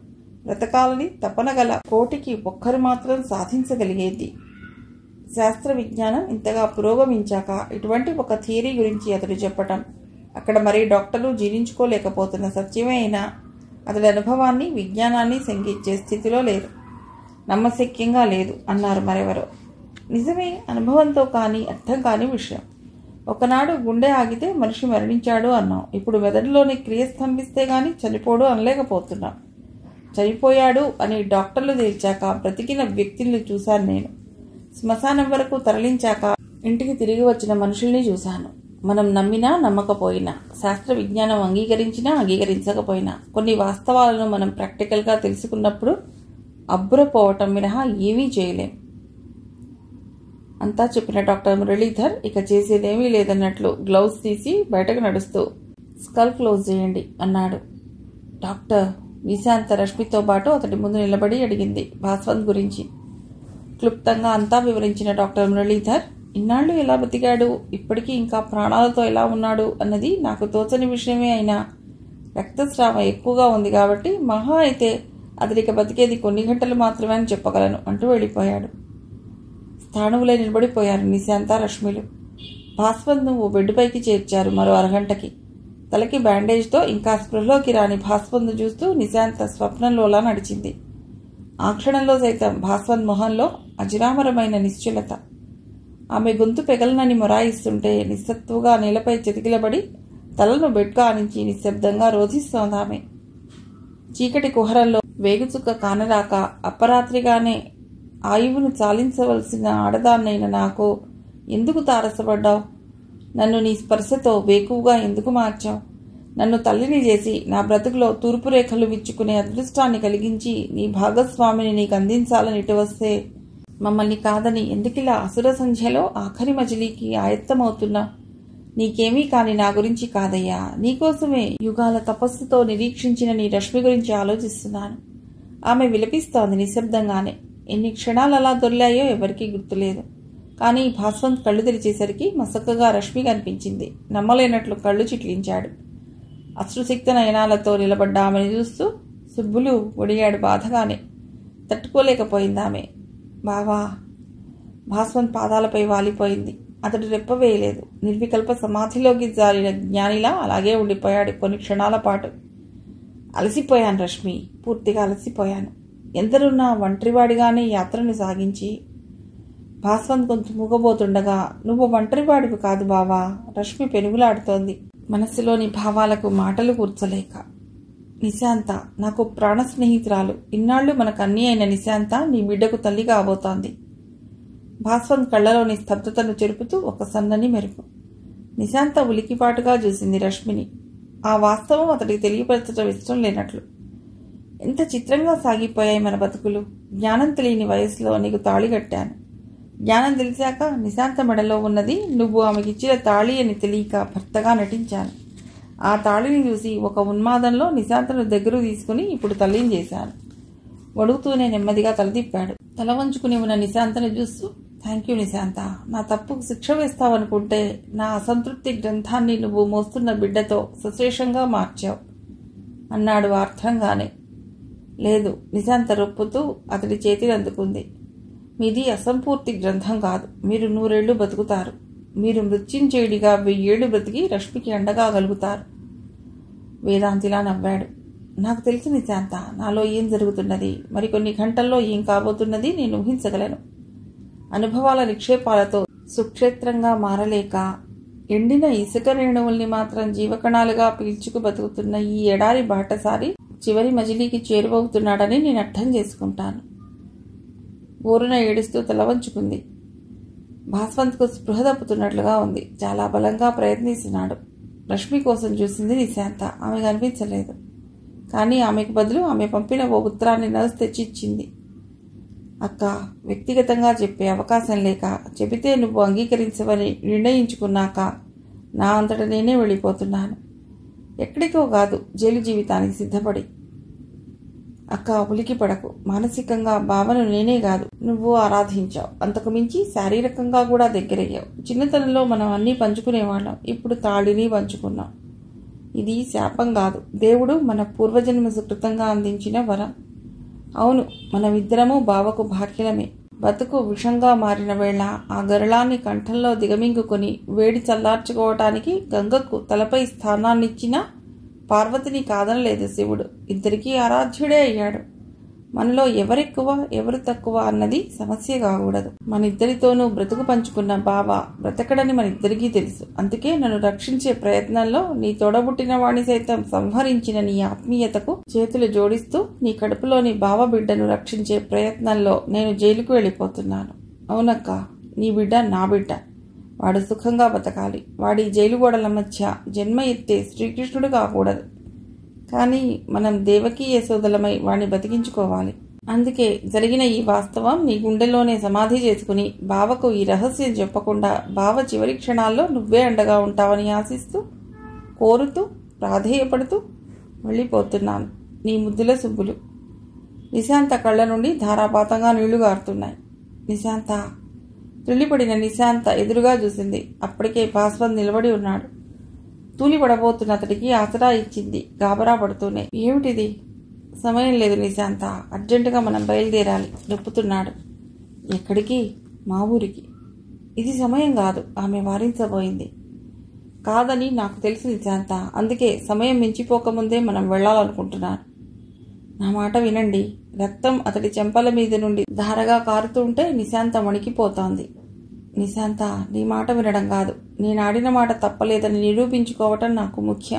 బ్రతకాలని తపన గల కోటికి ఒక్కరు మాత్రం సాధించగలిగేది శాస్త్ర విజ్ఞానం ఇంతగా పురోగమించాక ఇటువంటి ఒక థియరీ గురించి అతడు చెప్పటం అక్కడ మరీ డాక్టర్లు జీర్ణించుకోలేకపోతున్న సత్యమే అయినా అతడి అనుభవాన్ని విజ్ఞానాన్ని శంకించే స్థితిలో లేరు నమ్మశక్యంగా లేదు అన్నారు మరెవరో నిజమే అనుభవంతో కానీ అర్థం కాని విషయం ఒకనాడు గుండె ఆగితే మనిషి మరణించాడు అన్నాం ఇప్పుడు మెదడులోని క్రియ స్తంభిస్తే గాని చనిపోడు అనలేకపోతున్నాం చనిపోయాడు అని డాక్టర్లు తేల్చాక బ్రతికిన వ్యక్తుల్ని చూశాను నేను శ్మశానం వరకు తరలించాక ఇంటికి తిరిగి వచ్చిన మనుషుల్ని చూశాను మనం నమ్మినా నమ్మకపోయినా శాస్త్ర విజ్ఞానం అంగీకరించినా అంగీకరించకపోయినా కొన్ని వాస్తవాలను మనం ప్రాక్టికల్గా తెలుసుకున్నప్పుడు అబ్బురపోవటం మినహా ఏమీ చేయలేం అంతా చెప్పిన డాక్టర్ మురళీధర్ ఇక చేసేదేమీ లేదన్నట్లు గ్లౌస్ తీసి బయటకు నడుస్తూ స్కల్ క్లోజ్ చేయండి అన్నాడు డాక్టర్ విశాంత రష్మితో పాటు అతడి ముందు నిలబడి అడిగింది భాస్వంత్ గురించి క్లుప్తంగా అంతా వివరించిన డాక్టర్ మురళీధర్ ఇన్నాళ్ళు ఎలా బతికాడు ఇప్పటికీ ఇంకా ప్రాణాలతో ఎలా ఉన్నాడు అన్నది నాకు తోచని విషయమే అయినా రక్తస్రావం ఎక్కువగా ఉంది కాబట్టి మహా అయితే అతడికి బతికేది కొన్ని గంటలు మాత్రమే అని చెప్పగలను అంటూ వెళ్ళిపోయాడు స్థాణువులే నిలబడిపోయారు నిశాంత రశ్మిలు భాస్వంత్ నువ్వు బెడ్డుపైకి చేర్చారు మరో అరగంటకి తలకి బ్యాండేజ్తో ఇంకా స్పృహలోకి రాని భాస్వంత్ చూస్తూ నిశాంత స్వప్నంలోలా నడిచింది ఆ క్షణంలో సైతం భాస్వంత్ మొహంలో అజిరామరమైన నిశ్చలత ఆమె గొంతు పెగలనని మొరాయిస్తుంటే నిస్సత్తుగా నేలపై చెతికిలబడి తలను బెడ్గా ఆనించి నిశ్శబ్దంగా రోధిస్తోంది ఆమె చీకటి కుహరంలో వేగుచుక్క కానరాక అప్పరాత్రిగానే ఆయువును చాలించవలసిన ఆడదాన్నైన నాకు ఎందుకు తారసపడ్డావు నన్ను నీ స్పర్శతో వేకువగా ఎందుకు మార్చావు నన్ను తల్లిని చేసి నా బ్రతుకులో తూర్పు రేఖలు విచ్చుకునే అదృష్టాన్ని కలిగించి నీ భాగస్వామిని నీకు అందించాలని ఇటు వస్తే మమ్మల్ని కాదని ఎందుకిలా అసుర సంధ్యలో ఆఖరి మజిలీకి ఆయత్తమవుతున్నా నీకేమీ కాని నా గురించి కాదయ్యా నీకోసమే యుగాల తపస్సుతో నిరీక్షించిన నీ రశ్మి గురించి ఆలోచిస్తున్నాను ఆమె విలపిస్తోంది నిశ్శబ్దంగానే ఎన్ని క్షణాలు అలా దొర్లాయో ఎవరికీ గుర్తులేదు కానీ భాస్వంత్ కళ్ళు తెరిచేసరికి మసక్కగా రశ్మి కనిపించింది నమ్మలేనట్లు కళ్ళు చిట్లించాడు అశ్రుసిక్త నయనాలతో నిలబడ్డ ఆమెను చూస్తూ సుబ్బులు ఒడిగాడు బాధగానే తట్టుకోలేకపోయింది ఆమె బావా భాస్వంత్ పాదాలపై వాలిపోయింది అతడు రెప్పవేయలేదు నిర్వికల్ప సమాధిలోకి జారిన జ్ఞానిలా అలాగే ఉండిపోయాడు కొన్ని క్షణాల పాటు అలసిపోయాను రశ్మి పూర్తిగా అలసిపోయాను ఎందరున్నా ఒంటరివాడిగానే యాత్రను సాగించి భాస్వంత్ గొంతు మూగబోతుండగా నువ్వు ఒంటరివాడివి కాదు బావా రశ్మి పెనుగులాడుతోంది మనస్సులోని భావాలకు మాటలు కూర్చలేక నిశాంత నాకు ప్రాణ స్నేహితురాలు ఇన్నాళ్ళు మనకు అన్నీ అయిన నిశాంత నీ బిడ్డకు తల్లి కాబోతోంది భాస్వంత్ కళ్ళలోని స్తబ్దతను చెరుపుతూ ఒక సన్నని మెరుపు నిశాంత ఉలికిపాటుగా చూసింది రశ్మిని ఆ వాస్తవం అతడికి తెలియపరచడం ఇష్టం లేనట్లు ఎంత చిత్రంగా సాగిపోయాయి మన బతుకులు జ్ఞానం తెలియని వయసులో నీకు తాళి కట్టాను జ్ఞానం తెలిసాక నిశాంత మెడలో ఉన్నది నువ్వు ఆమెకిచ్చిన తాళి అని తెలియక భర్తగా నటించాను ఆ తాళిని చూసి ఒక ఉన్మాదంలో నిశాంతను దగ్గర తీసుకుని ఇప్పుడు తల్లిని చేశాను వడుగుతూనే నెమ్మదిగా తలదిప్పాడు తల వంచుకుని ఉన్న నిశాంతను చూస్తూ థ్యాంక్ యూ నిశాంత నా తప్పుకు శిక్ష వేస్తావనుకుంటే నా అసంతృప్తి గ్రంథాన్ని నువ్వు మోస్తున్న బిడ్డతో సశేషంగా మార్చావు అన్నాడు అర్థంగానే లేదు నిశాంత రొప్పుతూ అతడి చేతిని అందుకుంది మీది అసంపూర్తి గ్రంథం కాదు మీరు నూరేళ్లు బతుకుతారు మీరు మృత్యుంచేయుడిగా వెయ్యేళ్లు బ్రతికి రష్మికి అండగా గలుగుతారు వేదాంతిలా నవ్వాడు నాకు తెలిసి నిశాంత నాలో ఏం జరుగుతున్నది మరికొన్ని గంటల్లో ఏం కాబోతున్నది నేను ఊహించగలను అనుభవాల నిక్షేపాలతో సుక్షేత్రంగా మారలేక ఎండిన ఇసుక రేణువుల్ని మాత్రం జీవకణాలుగా పీల్చుకు బతుకుతున్న ఈ ఎడారి బాటసారి చివరి మజిలీకి చేరువవుతున్నాడని నేను అర్థం చేసుకుంటాను ఊరున ఏడుస్తూ తలవంచుకుంది భాస్వంత్కు స్పృహ తప్పుతున్నట్లుగా ఉంది చాలా బలంగా ప్రయత్నిస్తున్నాడు రష్మి కోసం చూసింది నిశాంత ఆమె కనిపించలేదు కానీ ఆమెకు బదులు ఆమె పంపిన ఓ ఉత్తరాన్ని నర్స్ తెచ్చిచ్చింది అక్క వ్యక్తిగతంగా చెప్పే అవకాశం లేక చెబితే నువ్వు అంగీకరించవని నిర్ణయించుకున్నాక నా అంతట నేనే వెళ్ళిపోతున్నాను ఎక్కడికో కాదు జైలు జీవితానికి సిద్ధపడి అక్క ఉలికి పడకు మానసికంగా భావన నేనే కాదు నువ్వు ఆరాధించావు అంతకు మించి శారీరకంగా కూడా దగ్గరయ్యావు చిన్నతనంలో మనం అన్నీ పంచుకునేవాళ్ళం ఇప్పుడు తాళిని పంచుకున్నాం ఇది శాపం కాదు దేవుడు మన పూర్వజన్మ సుకృతంగా అందించిన వరం అవును మనమిద్దరము బావకు భాగ్యలమే బతుకు విషంగా మారిన వేళ ఆ గరళాన్ని కంఠంలో దిగమింగుకొని వేడి చల్లార్చుకోవటానికి గంగకు తలపై స్థానాన్నిచ్చిన పార్వతిని కాదనలేదు శివుడు ఇద్దరికీ ఆరాధ్యుడే అయ్యాడు మనలో ఎవరెక్కువ ఎవరు తక్కువ అన్నది సమస్య కాకూడదు మన ఇద్దరితోనూ బ్రతుకు పంచుకున్న బావ బ్రతకడని మన ఇద్దరికీ తెలుసు అందుకే నన్ను రక్షించే ప్రయత్నంలో నీ తోడబుట్టిన వాణ్ణి సైతం సంహరించిన నీ ఆత్మీయతకు చేతులు జోడిస్తూ నీ కడుపులోని బావ బిడ్డను రక్షించే ప్రయత్నంలో నేను జైలుకు వెళ్ళిపోతున్నాను అవునక్క నీ బిడ్డ నా బిడ్డ వాడు సుఖంగా బతకాలి వాడి జైలు గోడల మధ్య జన్మ ఎత్తే శ్రీకృష్ణుడు కాకూడదు కానీ మనం దేవకీ యశోదలమై వాణ్ణి బతికించుకోవాలి అందుకే జరిగిన ఈ వాస్తవం నీ గుండెలోనే సమాధి చేసుకుని బావకు ఈ రహస్యం చెప్పకుండా బావ చివరి క్షణాల్లో నువ్వే అండగా ఉంటావని ఆశిస్తూ కోరుతూ ప్రాధేయపడుతూ వెళ్ళిపోతున్నాను నీ ముద్దుల సుబ్బులు నిశాంత కళ్ళ నుండి ధారాపాతంగా నీళ్లు గారుతున్నాయి నిశాంత తుల్లిపడిన నిశాంత ఎదురుగా చూసింది అప్పటికే పాస్వాన్ నిలబడి ఉన్నాడు తూలి పడబోతున్న అతడికి ఆసరా ఇచ్చింది గాబరా పడుతూనే ఏమిటిది సమయం లేదు నిశాంత అర్జెంటుగా మనం బయలుదేరాలి నొప్పుతున్నాడు ఎక్కడికి మా ఊరికి ఇది సమయం కాదు ఆమె వారించబోయింది కాదని నాకు తెలుసు నిశాంత అందుకే సమయం మించిపోకముందే మనం వెళ్ళాలనుకుంటున్నాను నా మాట వినండి రక్తం అతడి చెంపల మీద నుండి ధారగా కారుతుంటే నిశాంత వణికిపోతోంది నిశాంత నీ మాట వినడం కాదు నేను ఆడిన మాట తప్పలేదని నిరూపించుకోవటం నాకు ముఖ్యం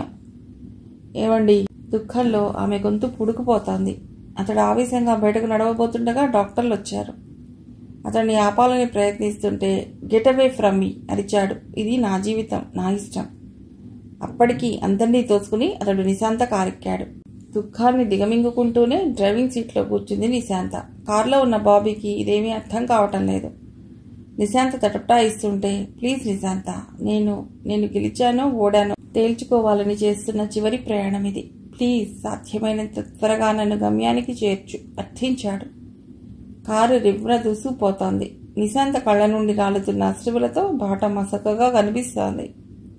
ఏమండి దుఃఖంలో ఆమె గొంతు పుడుకుపోతోంది అతడు ఆవేశంగా బయటకు నడవబోతుండగా డాక్టర్లు వచ్చారు అతన్ని ఆపాలని ప్రయత్నిస్తుంటే గెట్ అవే ఫ్రమ్ మీ అరిచాడు ఇది నా జీవితం నా ఇష్టం అప్పటికి అందరినీ తోసుకుని అతడు నిశాంత కారెక్కాడు దుఃఖాన్ని దిగమింగుకుంటూనే డ్రైవింగ్ సీట్లో కూర్చుంది నిశాంత కారులో ఉన్న బాబీకి ఇదేమీ అర్థం కావటం లేదు నిశాంత తటపటాయిస్తుంటే ప్లీజ్ నిశాంత నేను నేను గెలిచానో ఓడానో తేల్చుకోవాలని చేస్తున్న చివరి ప్రయాణం ఇది ప్లీజ్ సాధ్యమైనంత త్వరగా నన్ను గమ్యానికి చేర్చు అర్థించాడు కారు రివ్ర దూసుకుపోతోంది నిశాంత కళ్ళ నుండి రాలుతున్న అశ్రువులతో బాట మసకగా కనిపిస్తోంది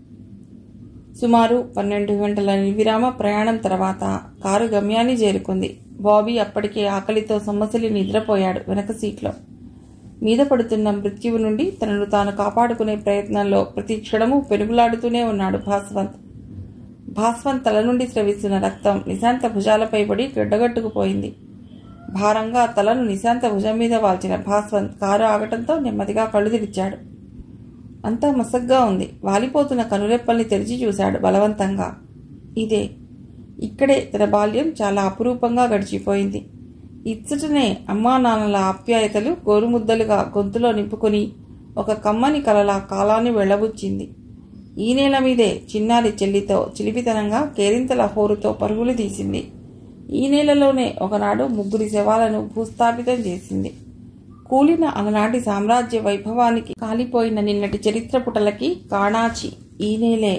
సుమారు పన్నెండు గంటల నిర్విరామ ప్రయాణం తర్వాత కారు గమ్యాన్ని చేరుకుంది బాబీ అప్పటికే ఆకలితో సొమ్మసిలి నిద్రపోయాడు వెనక సీట్లో మీద పడుతున్న మృత్యువు నుండి తనను తాను కాపాడుకునే ప్రయత్నంలో ప్రతి క్షణము పెనుగులాడుతూనే ఉన్నాడు భాస్వంత్ భాస్వంత్ తల నుండి స్రవిస్తున్న రక్తం నిశాంత భుజాలపై పడి గడ్డగట్టుకుపోయింది భారంగా తలను నిశాంత భుజం మీద వాల్చిన భాస్వంత్ కారు ఆగటంతో నెమ్మదిగా కళ్ళు తెరిచాడు అంతా మసగ్గా ఉంది వాలిపోతున్న కనురెప్పల్ని తెరిచి చూశాడు బలవంతంగా ఇదే ఇక్కడే తన బాల్యం చాలా అపురూపంగా గడిచిపోయింది ఇచ్చటనే అమ్మా నాన్నల ఆప్యాయతలు గోరుముద్దలుగా గొంతులో నింపుకొని ఒక కమ్మని కలల కాలాన్ని వెళ్ళబుచ్చింది ఈ నేల మీదే చిన్నారి చెల్లితో చిలిపితనంగా కేరింతల హోరుతో పరుగులు తీసింది ఈ నేలలోనే ఒకనాడు ముగ్గురి శవాలను భూస్థాపితం చేసింది కూలిన అలనాటి సామ్రాజ్య వైభవానికి కాలిపోయిన నిన్నటి చరిత్ర పుటలకి కాణాచి ఈ నేలే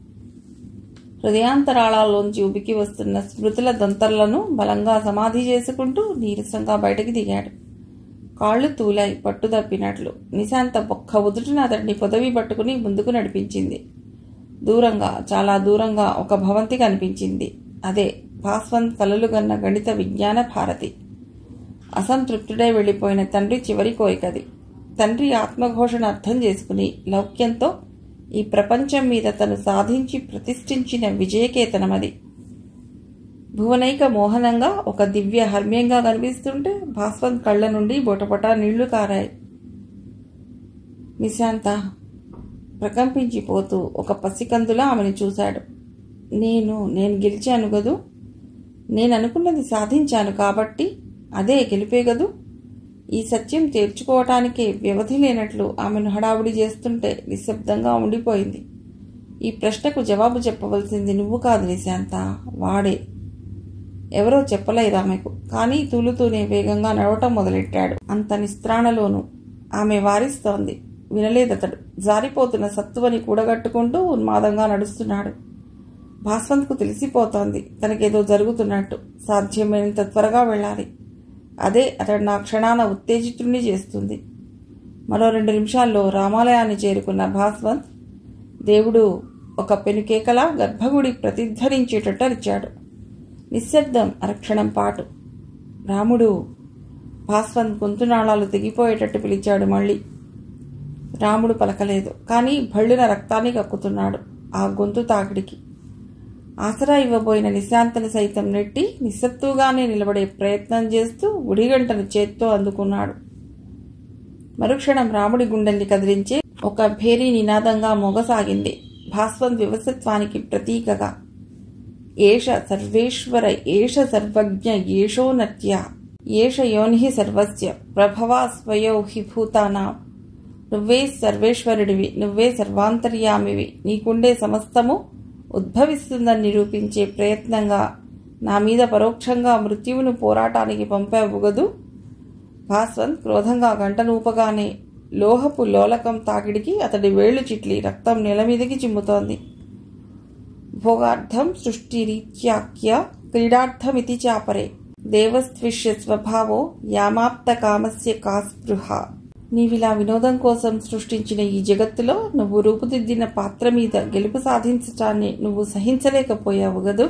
హృదయాంతరాళాల్లోంచి ఉబికి వస్తున్న స్మృతుల దొంతర్లను బలంగా సమాధి చేసుకుంటూ నీరసంగా బయటకు దిగాడు కాళ్ళు తూలాయి పట్టు తప్పినట్లు నిశాంత ఒక్క ఉదుటిన అతడిని పొదవి పట్టుకుని ముందుకు నడిపించింది దూరంగా చాలా దూరంగా ఒక భవంతి కనిపించింది అదే భాస్వంత్ కలలు గన్న గణిత విజ్ఞాన భారతి అసంతృప్తుడై వెళ్ళిపోయిన తండ్రి చివరి కోరికది తండ్రి ఆత్మఘోషణ అర్థం చేసుకుని లౌక్యంతో ఈ ప్రపంచం మీద తను సాధించి ప్రతిష్ఠించిన విజయకేతనమది భువనైక మోహనంగా ఒక దివ్య హర్మ్యంగా కనిపిస్తుంటే భాస్వంత్ కళ్ళ నుండి బొటబొట నీళ్లు కారాయి నిశాంత ప్రకంపించిపోతూ ఒక పసికందులా ఆమెను చూశాడు నేను నేను గెలిచాను గదు నేను అనుకున్నది సాధించాను కాబట్టి అదే గెలిపే గదు ఈ సత్యం తేల్చుకోవటానికే వ్యవధి లేనట్లు ఆమెను హడావుడి చేస్తుంటే నిశ్శబ్దంగా ఉండిపోయింది ఈ ప్రశ్నకు జవాబు చెప్పవలసింది నువ్వు కాదు నిశాంత వాడే ఎవరో చెప్పలేదు ఆమెకు కానీ తూలుతూనే వేగంగా నడవటం మొదలెట్టాడు అంత నిస్త్రాణలోనూ ఆమె వారిస్తోంది వినలేదతడు జారిపోతున్న సత్తువని కూడగట్టుకుంటూ ఉన్మాదంగా నడుస్తున్నాడు భాస్వంత్కు తెలిసిపోతోంది తనకేదో జరుగుతున్నట్టు సాధ్యమైనంత త్వరగా వెళ్ళాలి అదే అతడు నా క్షణాన ఉత్తేజితుణ్ణి చేస్తుంది మరో రెండు నిమిషాల్లో రామాలయాన్ని చేరుకున్న భాస్వంత్ దేవుడు ఒక పెనుకేకలా గర్భగుడి ప్రతిధ్వనించేటట్టు అరిచాడు నిశ్శబ్దం అరక్షణం పాటు రాముడు భాస్వంత్ గొంతునాళాలు తెగిపోయేటట్టు పిలిచాడు మళ్ళీ రాముడు పలకలేదు కానీ భళ్ళున రక్తాన్ని కక్కుతున్నాడు ఆ గొంతు తాకిడికి ఆసరా ఇవ్వబోయిన నిశాంతని సైతం నెట్టి నిస్సత్తుగానే నిలబడే ప్రయత్నం చేస్తూ ఉడిగంటను చేత్తో అందుకున్నాడు మరుక్షణం రాముడి గుండెల్ని కదిలించే ఒక భేరీ నినాదంగా మొగసాగింది భాస్వంత్ వివసత్వానికి ప్రతీకగా ఏష సర్వేశ్వర ఏష సర్వజ్ఞ ఏషోనత్య ఏష యోని సర్వస్య ప్రభవా స్వయౌ హి భూతానా నువ్వే సర్వేశ్వరుడివి నువ్వే సర్వాంతర్యామివి నీకుండే సమస్తము ఉద్భవిస్తుందని నిరూపించే ప్రయత్నంగా నా మీద పరోక్షంగా మృత్యువును పోరాటానికి పంపావు గదు భాస్వంత్ క్రోధంగా గంటనూపగానే లోహపు లోలకం తాకిడికి అతడి వేళ్లు చిట్లి రక్తం నెల మీదకి చిమ్ముతోంది భోగార్థం సృష్టిరీత్యాఖ్య క్రీడార్థమితి చాపరే దేవస్త్విష్య స్వభావో యామాప్త కామస్య కాస్పృహ నీవిలా వినోదం కోసం సృష్టించిన ఈ జగత్తులో నువ్వు రూపుదిద్దిన పాత్ర మీద గెలుపు సాధించటాన్ని నువ్వు సహించలేకపోయావు గదు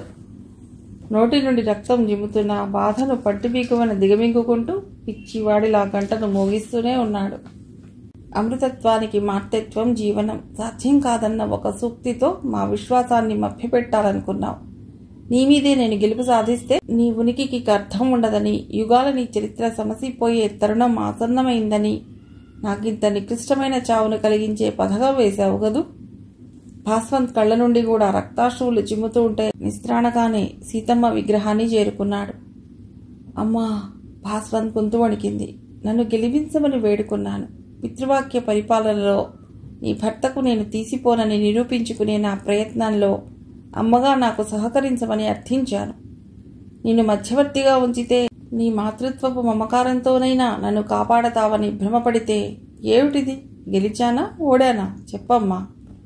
నోటి నుండి రక్తం జిమ్ముతున్న ఆ బాధను పట్టిబీకువన దిగమింగుకుంటూ పిచ్చివాడిలా గంటను మోగిస్తూనే ఉన్నాడు అమృతత్వానికి మార్తత్వం జీవనం సాధ్యం కాదన్న ఒక సూక్తితో మా విశ్వాసాన్ని మభ్యపెట్టాలనుకున్నావు నీ మీదే నేను గెలుపు సాధిస్తే నీ ఉనికికి అర్థం ఉండదని యుగాల నీ చరిత్ర సమసిపోయే తరుణం ఆసన్నమైందని నాకింత నికృష్టమైన చావును కలిగించే పథకం వేశావు కదూ భాస్వంత్ కళ్ళ నుండి కూడా రక్తాశ్రువులు చిమ్ముతూ ఉంటే నిస్త్రాణగానే సీతమ్మ విగ్రహాన్ని చేరుకున్నాడు అమ్మా భాస్వంత్ గొంతు వణికింది నన్ను గెలిపించమని వేడుకున్నాను పితృవాక్య పరిపాలనలో నీ భర్తకు నేను తీసిపోనని నిరూపించుకునే నా ప్రయత్నంలో అమ్మగా నాకు సహకరించమని అర్థించాను నిన్ను మధ్యవర్తిగా ఉంచితే నీ మాతృత్వపు మమకారంతోనైనా నన్ను కాపాడతావని భ్రమపడితే ఏమిటిది గెలిచానా ఓడానా చెప్పమ్మా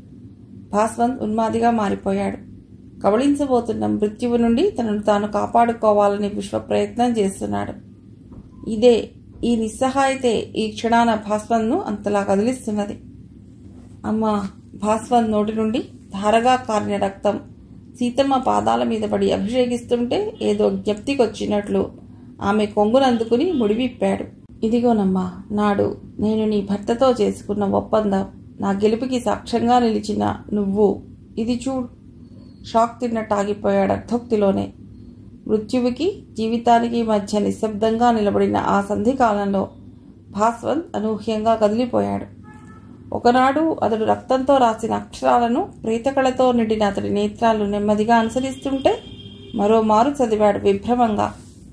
భాస్వంత్ ఉన్మాదిగా మారిపోయాడు కబళించబోతున్న మృత్యువు నుండి తనను తాను కాపాడుకోవాలని విశ్వ ప్రయత్నం చేస్తున్నాడు ఇదే ఈ నిస్సహాయతే ఈ క్షణాన భాస్వంత్ను అంతలా కదిలిస్తున్నది అమ్మా భాస్వంత్ నోటి నుండి ధారగా కారిన రక్తం సీతమ్మ పాదాల మీద పడి అభిషేకిస్తుంటే ఏదో జ్ఞప్తికొచ్చినట్లు ఆమె కొంగునందుకుని ముడివిప్పాడు ఇదిగోనమ్మా నాడు నేను నీ భర్తతో చేసుకున్న ఒప్పందం నా గెలుపుకి సాక్ష్యంగా నిలిచిన నువ్వు ఇది చూడు షాక్ తిన్నట్టు ఆగిపోయాడు అర్థోక్తిలోనే మృత్యువుకి జీవితానికి మధ్య నిశ్శబ్దంగా నిలబడిన ఆ సంధి కాలంలో భాస్వంత్ అనూహ్యంగా కదిలిపోయాడు ఒకనాడు అతడు రక్తంతో రాసిన అక్షరాలను ప్రేతకళతో నిండిన అతడి నేత్రాలు నెమ్మదిగా అనుసరిస్తుంటే మరోమారు చదివాడు విభ్రమంగా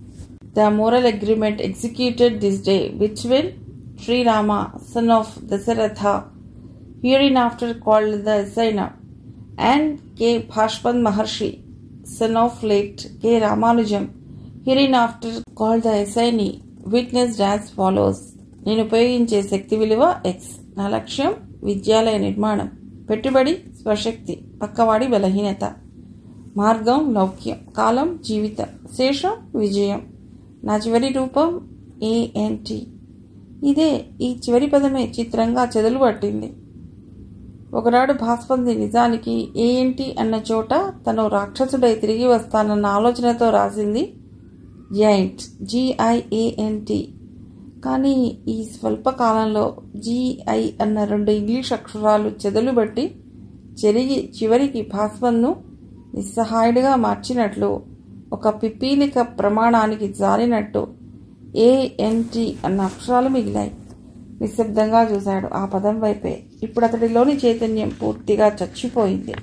the moral agreement executed this day between Srirama son of Dasaratha hereinafter called the assignor and K Bhashpan Maharshi son of late K Ramanujam hereinafter called the assignee witness dance follows నేను ఉపయోగించే శక్తి విలువ ఎక్స్ నా లక్ష్యం విద్యాలయ నిర్మాణం పెట్టుబడి స్వశక్తి పక్కవాడి బలహీనత మార్గం లౌక్యం కాలం జీవిత శేషం విజయం నా చివరి రూపం ఏఎన్టి ఇదే ఈ చివరి పదమే చిత్రంగా చెదలు పట్టింది ఒకనాడు భాస్పంది నిజానికి ఏంటి అన్న చోట తను రాక్షసుడై తిరిగి వస్తానన్న ఆలోచనతో రాసింది జైంట్ జిఐఏఎన్టి కానీ ఈ స్వల్ప కాలంలో జిఐ అన్న రెండు ఇంగ్లీష్ అక్షరాలు చెదలు బట్టి చెరిగి చివరికి భాస్వన్ను నిస్సహాయుడిగా మార్చినట్లు ఒక పిపీలిక ప్రమాణానికి జారినట్టు ఏఎన్టి అన్న అక్షరాలు మిగిలాయి నిశ్శబ్దంగా చూశాడు ఆ పదం వైపే ఇప్పుడు అతడిలోని చైతన్యం పూర్తిగా చచ్చిపోయింది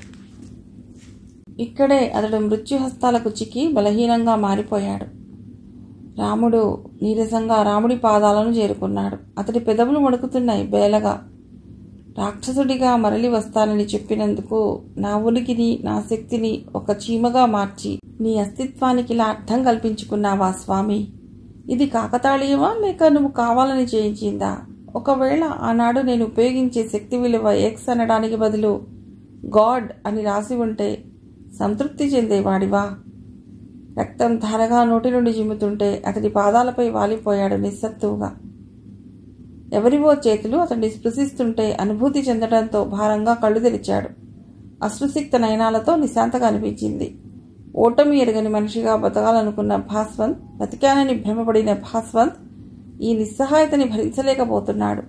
ఇక్కడే అతడు మృత్యుహస్తాలకు చిక్కి బలహీనంగా మారిపోయాడు రాముడు నీరసంగా రాముడి పాదాలను చేరుకున్నాడు అతడి పెదవులు వణుకుతున్నాయి బేలగా రాక్షసుడిగా మరలి వస్తానని చెప్పినందుకు నా ఉనికిని నా శక్తిని ఒక చీమగా మార్చి నీ అస్తిత్వానికి ఇలా అర్థం కల్పించుకున్నావా స్వామి ఇది కాకతాళీయమా లేక నువ్వు కావాలని చేయించిందా ఒకవేళ ఆనాడు నేను ఉపయోగించే శక్తి విలువ ఎక్స్ అనడానికి బదులు గాడ్ అని రాసి ఉంటే సంతృప్తి చెందేవాడివా రక్తం ధారగా నోటి నుండి జిమ్ముతుంటే అతడి పాదాలపై వాలిపోయాడు నిస్సత్తువుగా ఎవరివో చేతులు అతన్ని స్పృశిస్తుంటే అనుభూతి చెందడంతో భారంగా కళ్ళు తెరిచాడు అశ్రుసిక్త నయనాలతో నిశాంతగా అనిపించింది ఓటమి ఎరగని మనిషిగా బతకాలనుకున్న భాస్వంత్ బతికానని భ్రమపడిన భాస్వంత్ ఈ నిస్సహాయతని భరించలేకపోతున్నాడు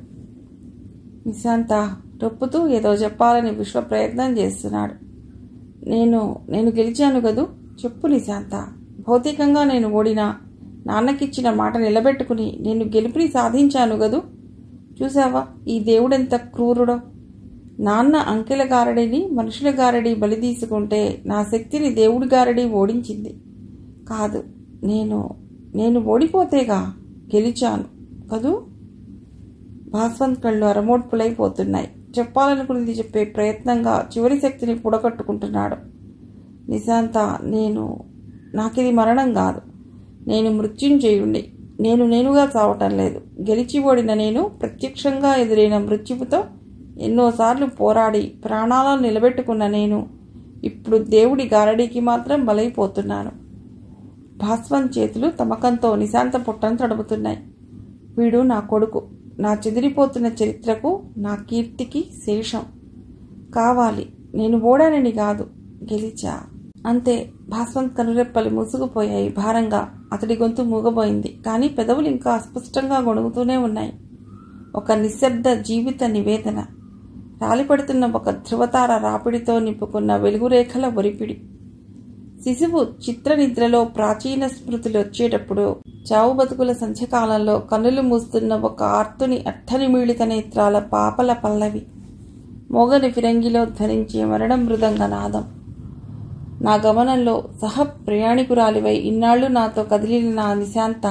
నిశాంత రొప్పుతూ ఏదో చెప్పాలని విశ్వ ప్రయత్నం చేస్తున్నాడు నేను నేను గెలిచాను కదూ చెప్పు నిశాంత భౌతికంగా నేను ఓడినా నాన్నకిచ్చిన మాట నిలబెట్టుకుని నేను గెలుపుని సాధించాను కదూ చూసావా ఈ దేవుడెంత క్రూరుడో నాన్న అంకెల గారడిని మనుషుల గారడి బలి తీసుకుంటే నా శక్తిని దేవుడి గారడి ఓడించింది కాదు నేను నేను ఓడిపోతేగా గెలిచాను కదూ భాస్వంత్ కళ్ళు అరమోడ్పులైపోతున్నాయి చెప్పాలనుకున్నది చెప్పే ప్రయత్నంగా చివరి శక్తిని పుడకట్టుకుంటున్నాడు నిశాంత నేను నాకిది మరణం కాదు నేను మృత్యుంజయుణ్ణి నేను నేనుగా చావటం లేదు గెలిచి ఓడిన నేను ప్రత్యక్షంగా ఎదురైన మృత్యువుతో ఎన్నోసార్లు పోరాడి ప్రాణాలను నిలబెట్టుకున్న నేను ఇప్పుడు దేవుడి గారడీకి మాత్రం బలైపోతున్నాను భాస్వన్ చేతులు తమకంతో నిశాంత పుట్టను తడుపుతున్నాయి వీడు నా కొడుకు నా చెదిరిపోతున్న చరిత్రకు నా కీర్తికి శేషం కావాలి నేను ఓడానని కాదు గెలిచా అంతే భాస్వంత్ కనురెప్పలు మూసుకుపోయాయి భారంగా అతడి గొంతు మూగబోయింది కానీ పెదవులు ఇంకా అస్పష్టంగా గొణుగుతూనే ఉన్నాయి ఒక నిశ్శబ్ద జీవిత నివేదన రాలిపడుతున్న ఒక ధృవతార రాపిడితో నింపుకున్న వెలుగురేఖల ఒరిపిడి శిశువు చిత్ర నిద్రలో ప్రాచీన స్మృతులు వచ్చేటప్పుడు చావు బతుకుల సంధ్యకాలంలో కన్నులు మూస్తున్న ఒక ఆర్తుని అర్థనిమీళిత నేత్రాల పాపల పల్లవి మోగని ఫిరంగిలో ధరించే మరణ మృదంగ నాదం నా గమనంలో సహ ప్రయాణికురాలివై ఇన్నాళ్లు నాతో కదిలిన నా నిశాంత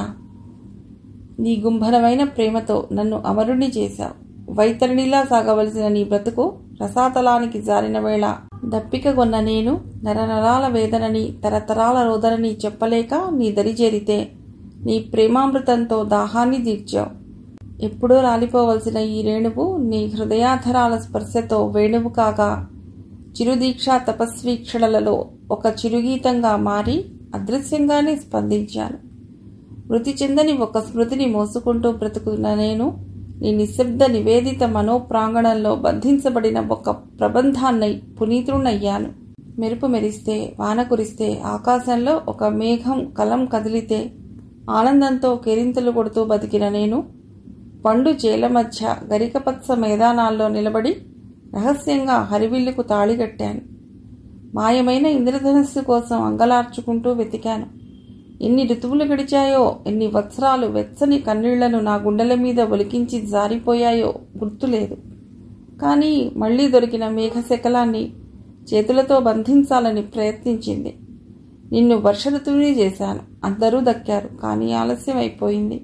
నీ గుంభనమైన ప్రేమతో నన్ను అమరుణ్ణి చేశావు వైతరిణిలా సాగవలసిన నీ బ్రతుకు రసాతలానికి జారిన వేళ దప్పిక కొన్న నేను నరనరాల వేదనని తరతరాల రోదనని చెప్పలేక నీ దరి చేరితే నీ ప్రేమామృతంతో దాహాన్ని తీర్చావు ఎప్పుడో రాలిపోవలసిన ఈ రేణువు నీ హృదయాధరాల స్పర్శతో వేణువు కాగా చిరుదీక్షా తపస్వీక్షణలలో ఒక చిరుగీతంగా మారి అదృశ్యంగానే స్పందించాను మృతి చెందని ఒక స్మృతిని మోసుకుంటూ బ్రతుకున్న నేను నీ నిశ్శబ్ద నివేదిత మనోప్రాంగణంలో బంధించబడిన ఒక ప్రబంధాన్నై పునీతుణ్ణయ్యాను మెరుపు మెరిస్తే వాన కురిస్తే ఆకాశంలో ఒక మేఘం కలం కదిలితే ఆనందంతో కేరింతలు కొడుతూ బతికిన నేను పండు చేల మధ్య గరికపత్స మైదానాల్లో నిలబడి రహస్యంగా హరివిల్లుకు తాళిగట్టాను మాయమైన ఇంద్రధనస్సు కోసం అంగలార్చుకుంటూ వెతికాను ఎన్ని ఋతువులు గడిచాయో ఎన్ని వత్సరాలు వెచ్చని కన్నీళ్లను నా గుండెల మీద ఒలికించి జారిపోయాయో గుర్తులేదు కానీ మళ్లీ దొరికిన మేఘశకలాన్ని చేతులతో బంధించాలని ప్రయత్నించింది నిన్ను వర్ష ఋతువుని చేశాను అందరూ దక్కారు కానీ ఆలస్యం అయిపోయింది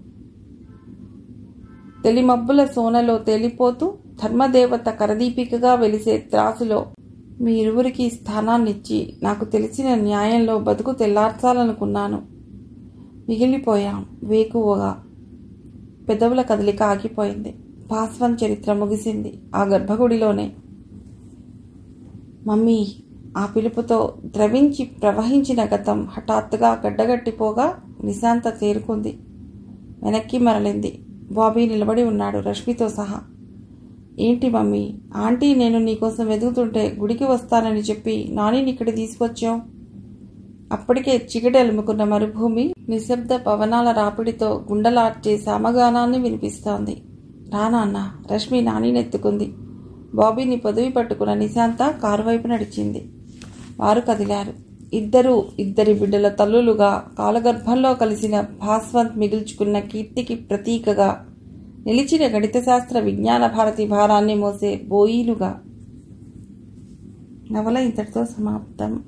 తెలిమబ్బుల సోనలో తేలిపోతూ ధర్మదేవత కరదీపికగా వెలిసే త్రాసులో మీ ఇరువురికి స్థానాన్నిచ్చి నాకు తెలిసిన న్యాయంలో బతుకు తెల్లార్చాలనుకున్నాను మిగిలిపోయాం వేకువగా పెదవుల కదలిక ఆగిపోయింది భాస్వన్ చరిత్ర ముగిసింది ఆ గర్భగుడిలోనే మమ్మీ ఆ పిలుపుతో ద్రవించి ప్రవహించిన గతం హఠాత్తుగా గడ్డగట్టిపోగా నిశాంత తేరుకుంది వెనక్కి మరలింది బాబీ నిలబడి ఉన్నాడు రష్మితో సహా ఏంటి మమ్మీ ఆంటీ నేను నీకోసం వెతుకుతుంటే గుడికి వస్తానని చెప్పి నానిని ఇక్కడ తీసుకొచ్చావు అప్పటికే చిగటి అలుముకున్న మరుభూమి నిశ్శబ్ద పవనాల రాపిడితో గుండెలార్చే సామగానాన్ని వినిపిస్తోంది రానాన్న రష్మి నానినెత్తుకుంది బాబీని పొదివి పట్టుకున్న నిశాంత కారు వైపు నడిచింది వారు కదిలారు ఇద్దరు ఇద్దరి బిడ్డల తల్లులుగా కాలగర్భంలో కలిసిన భాస్వంత్ మిగుల్చుకున్న కీర్తికి ప్రతీకగా నిలిచిన గణిత శాస్త్ర విజ్ఞాన భారతి భారాన్ని మోసే బోయిలుగా నవల ఇంతటితో సమాప్తం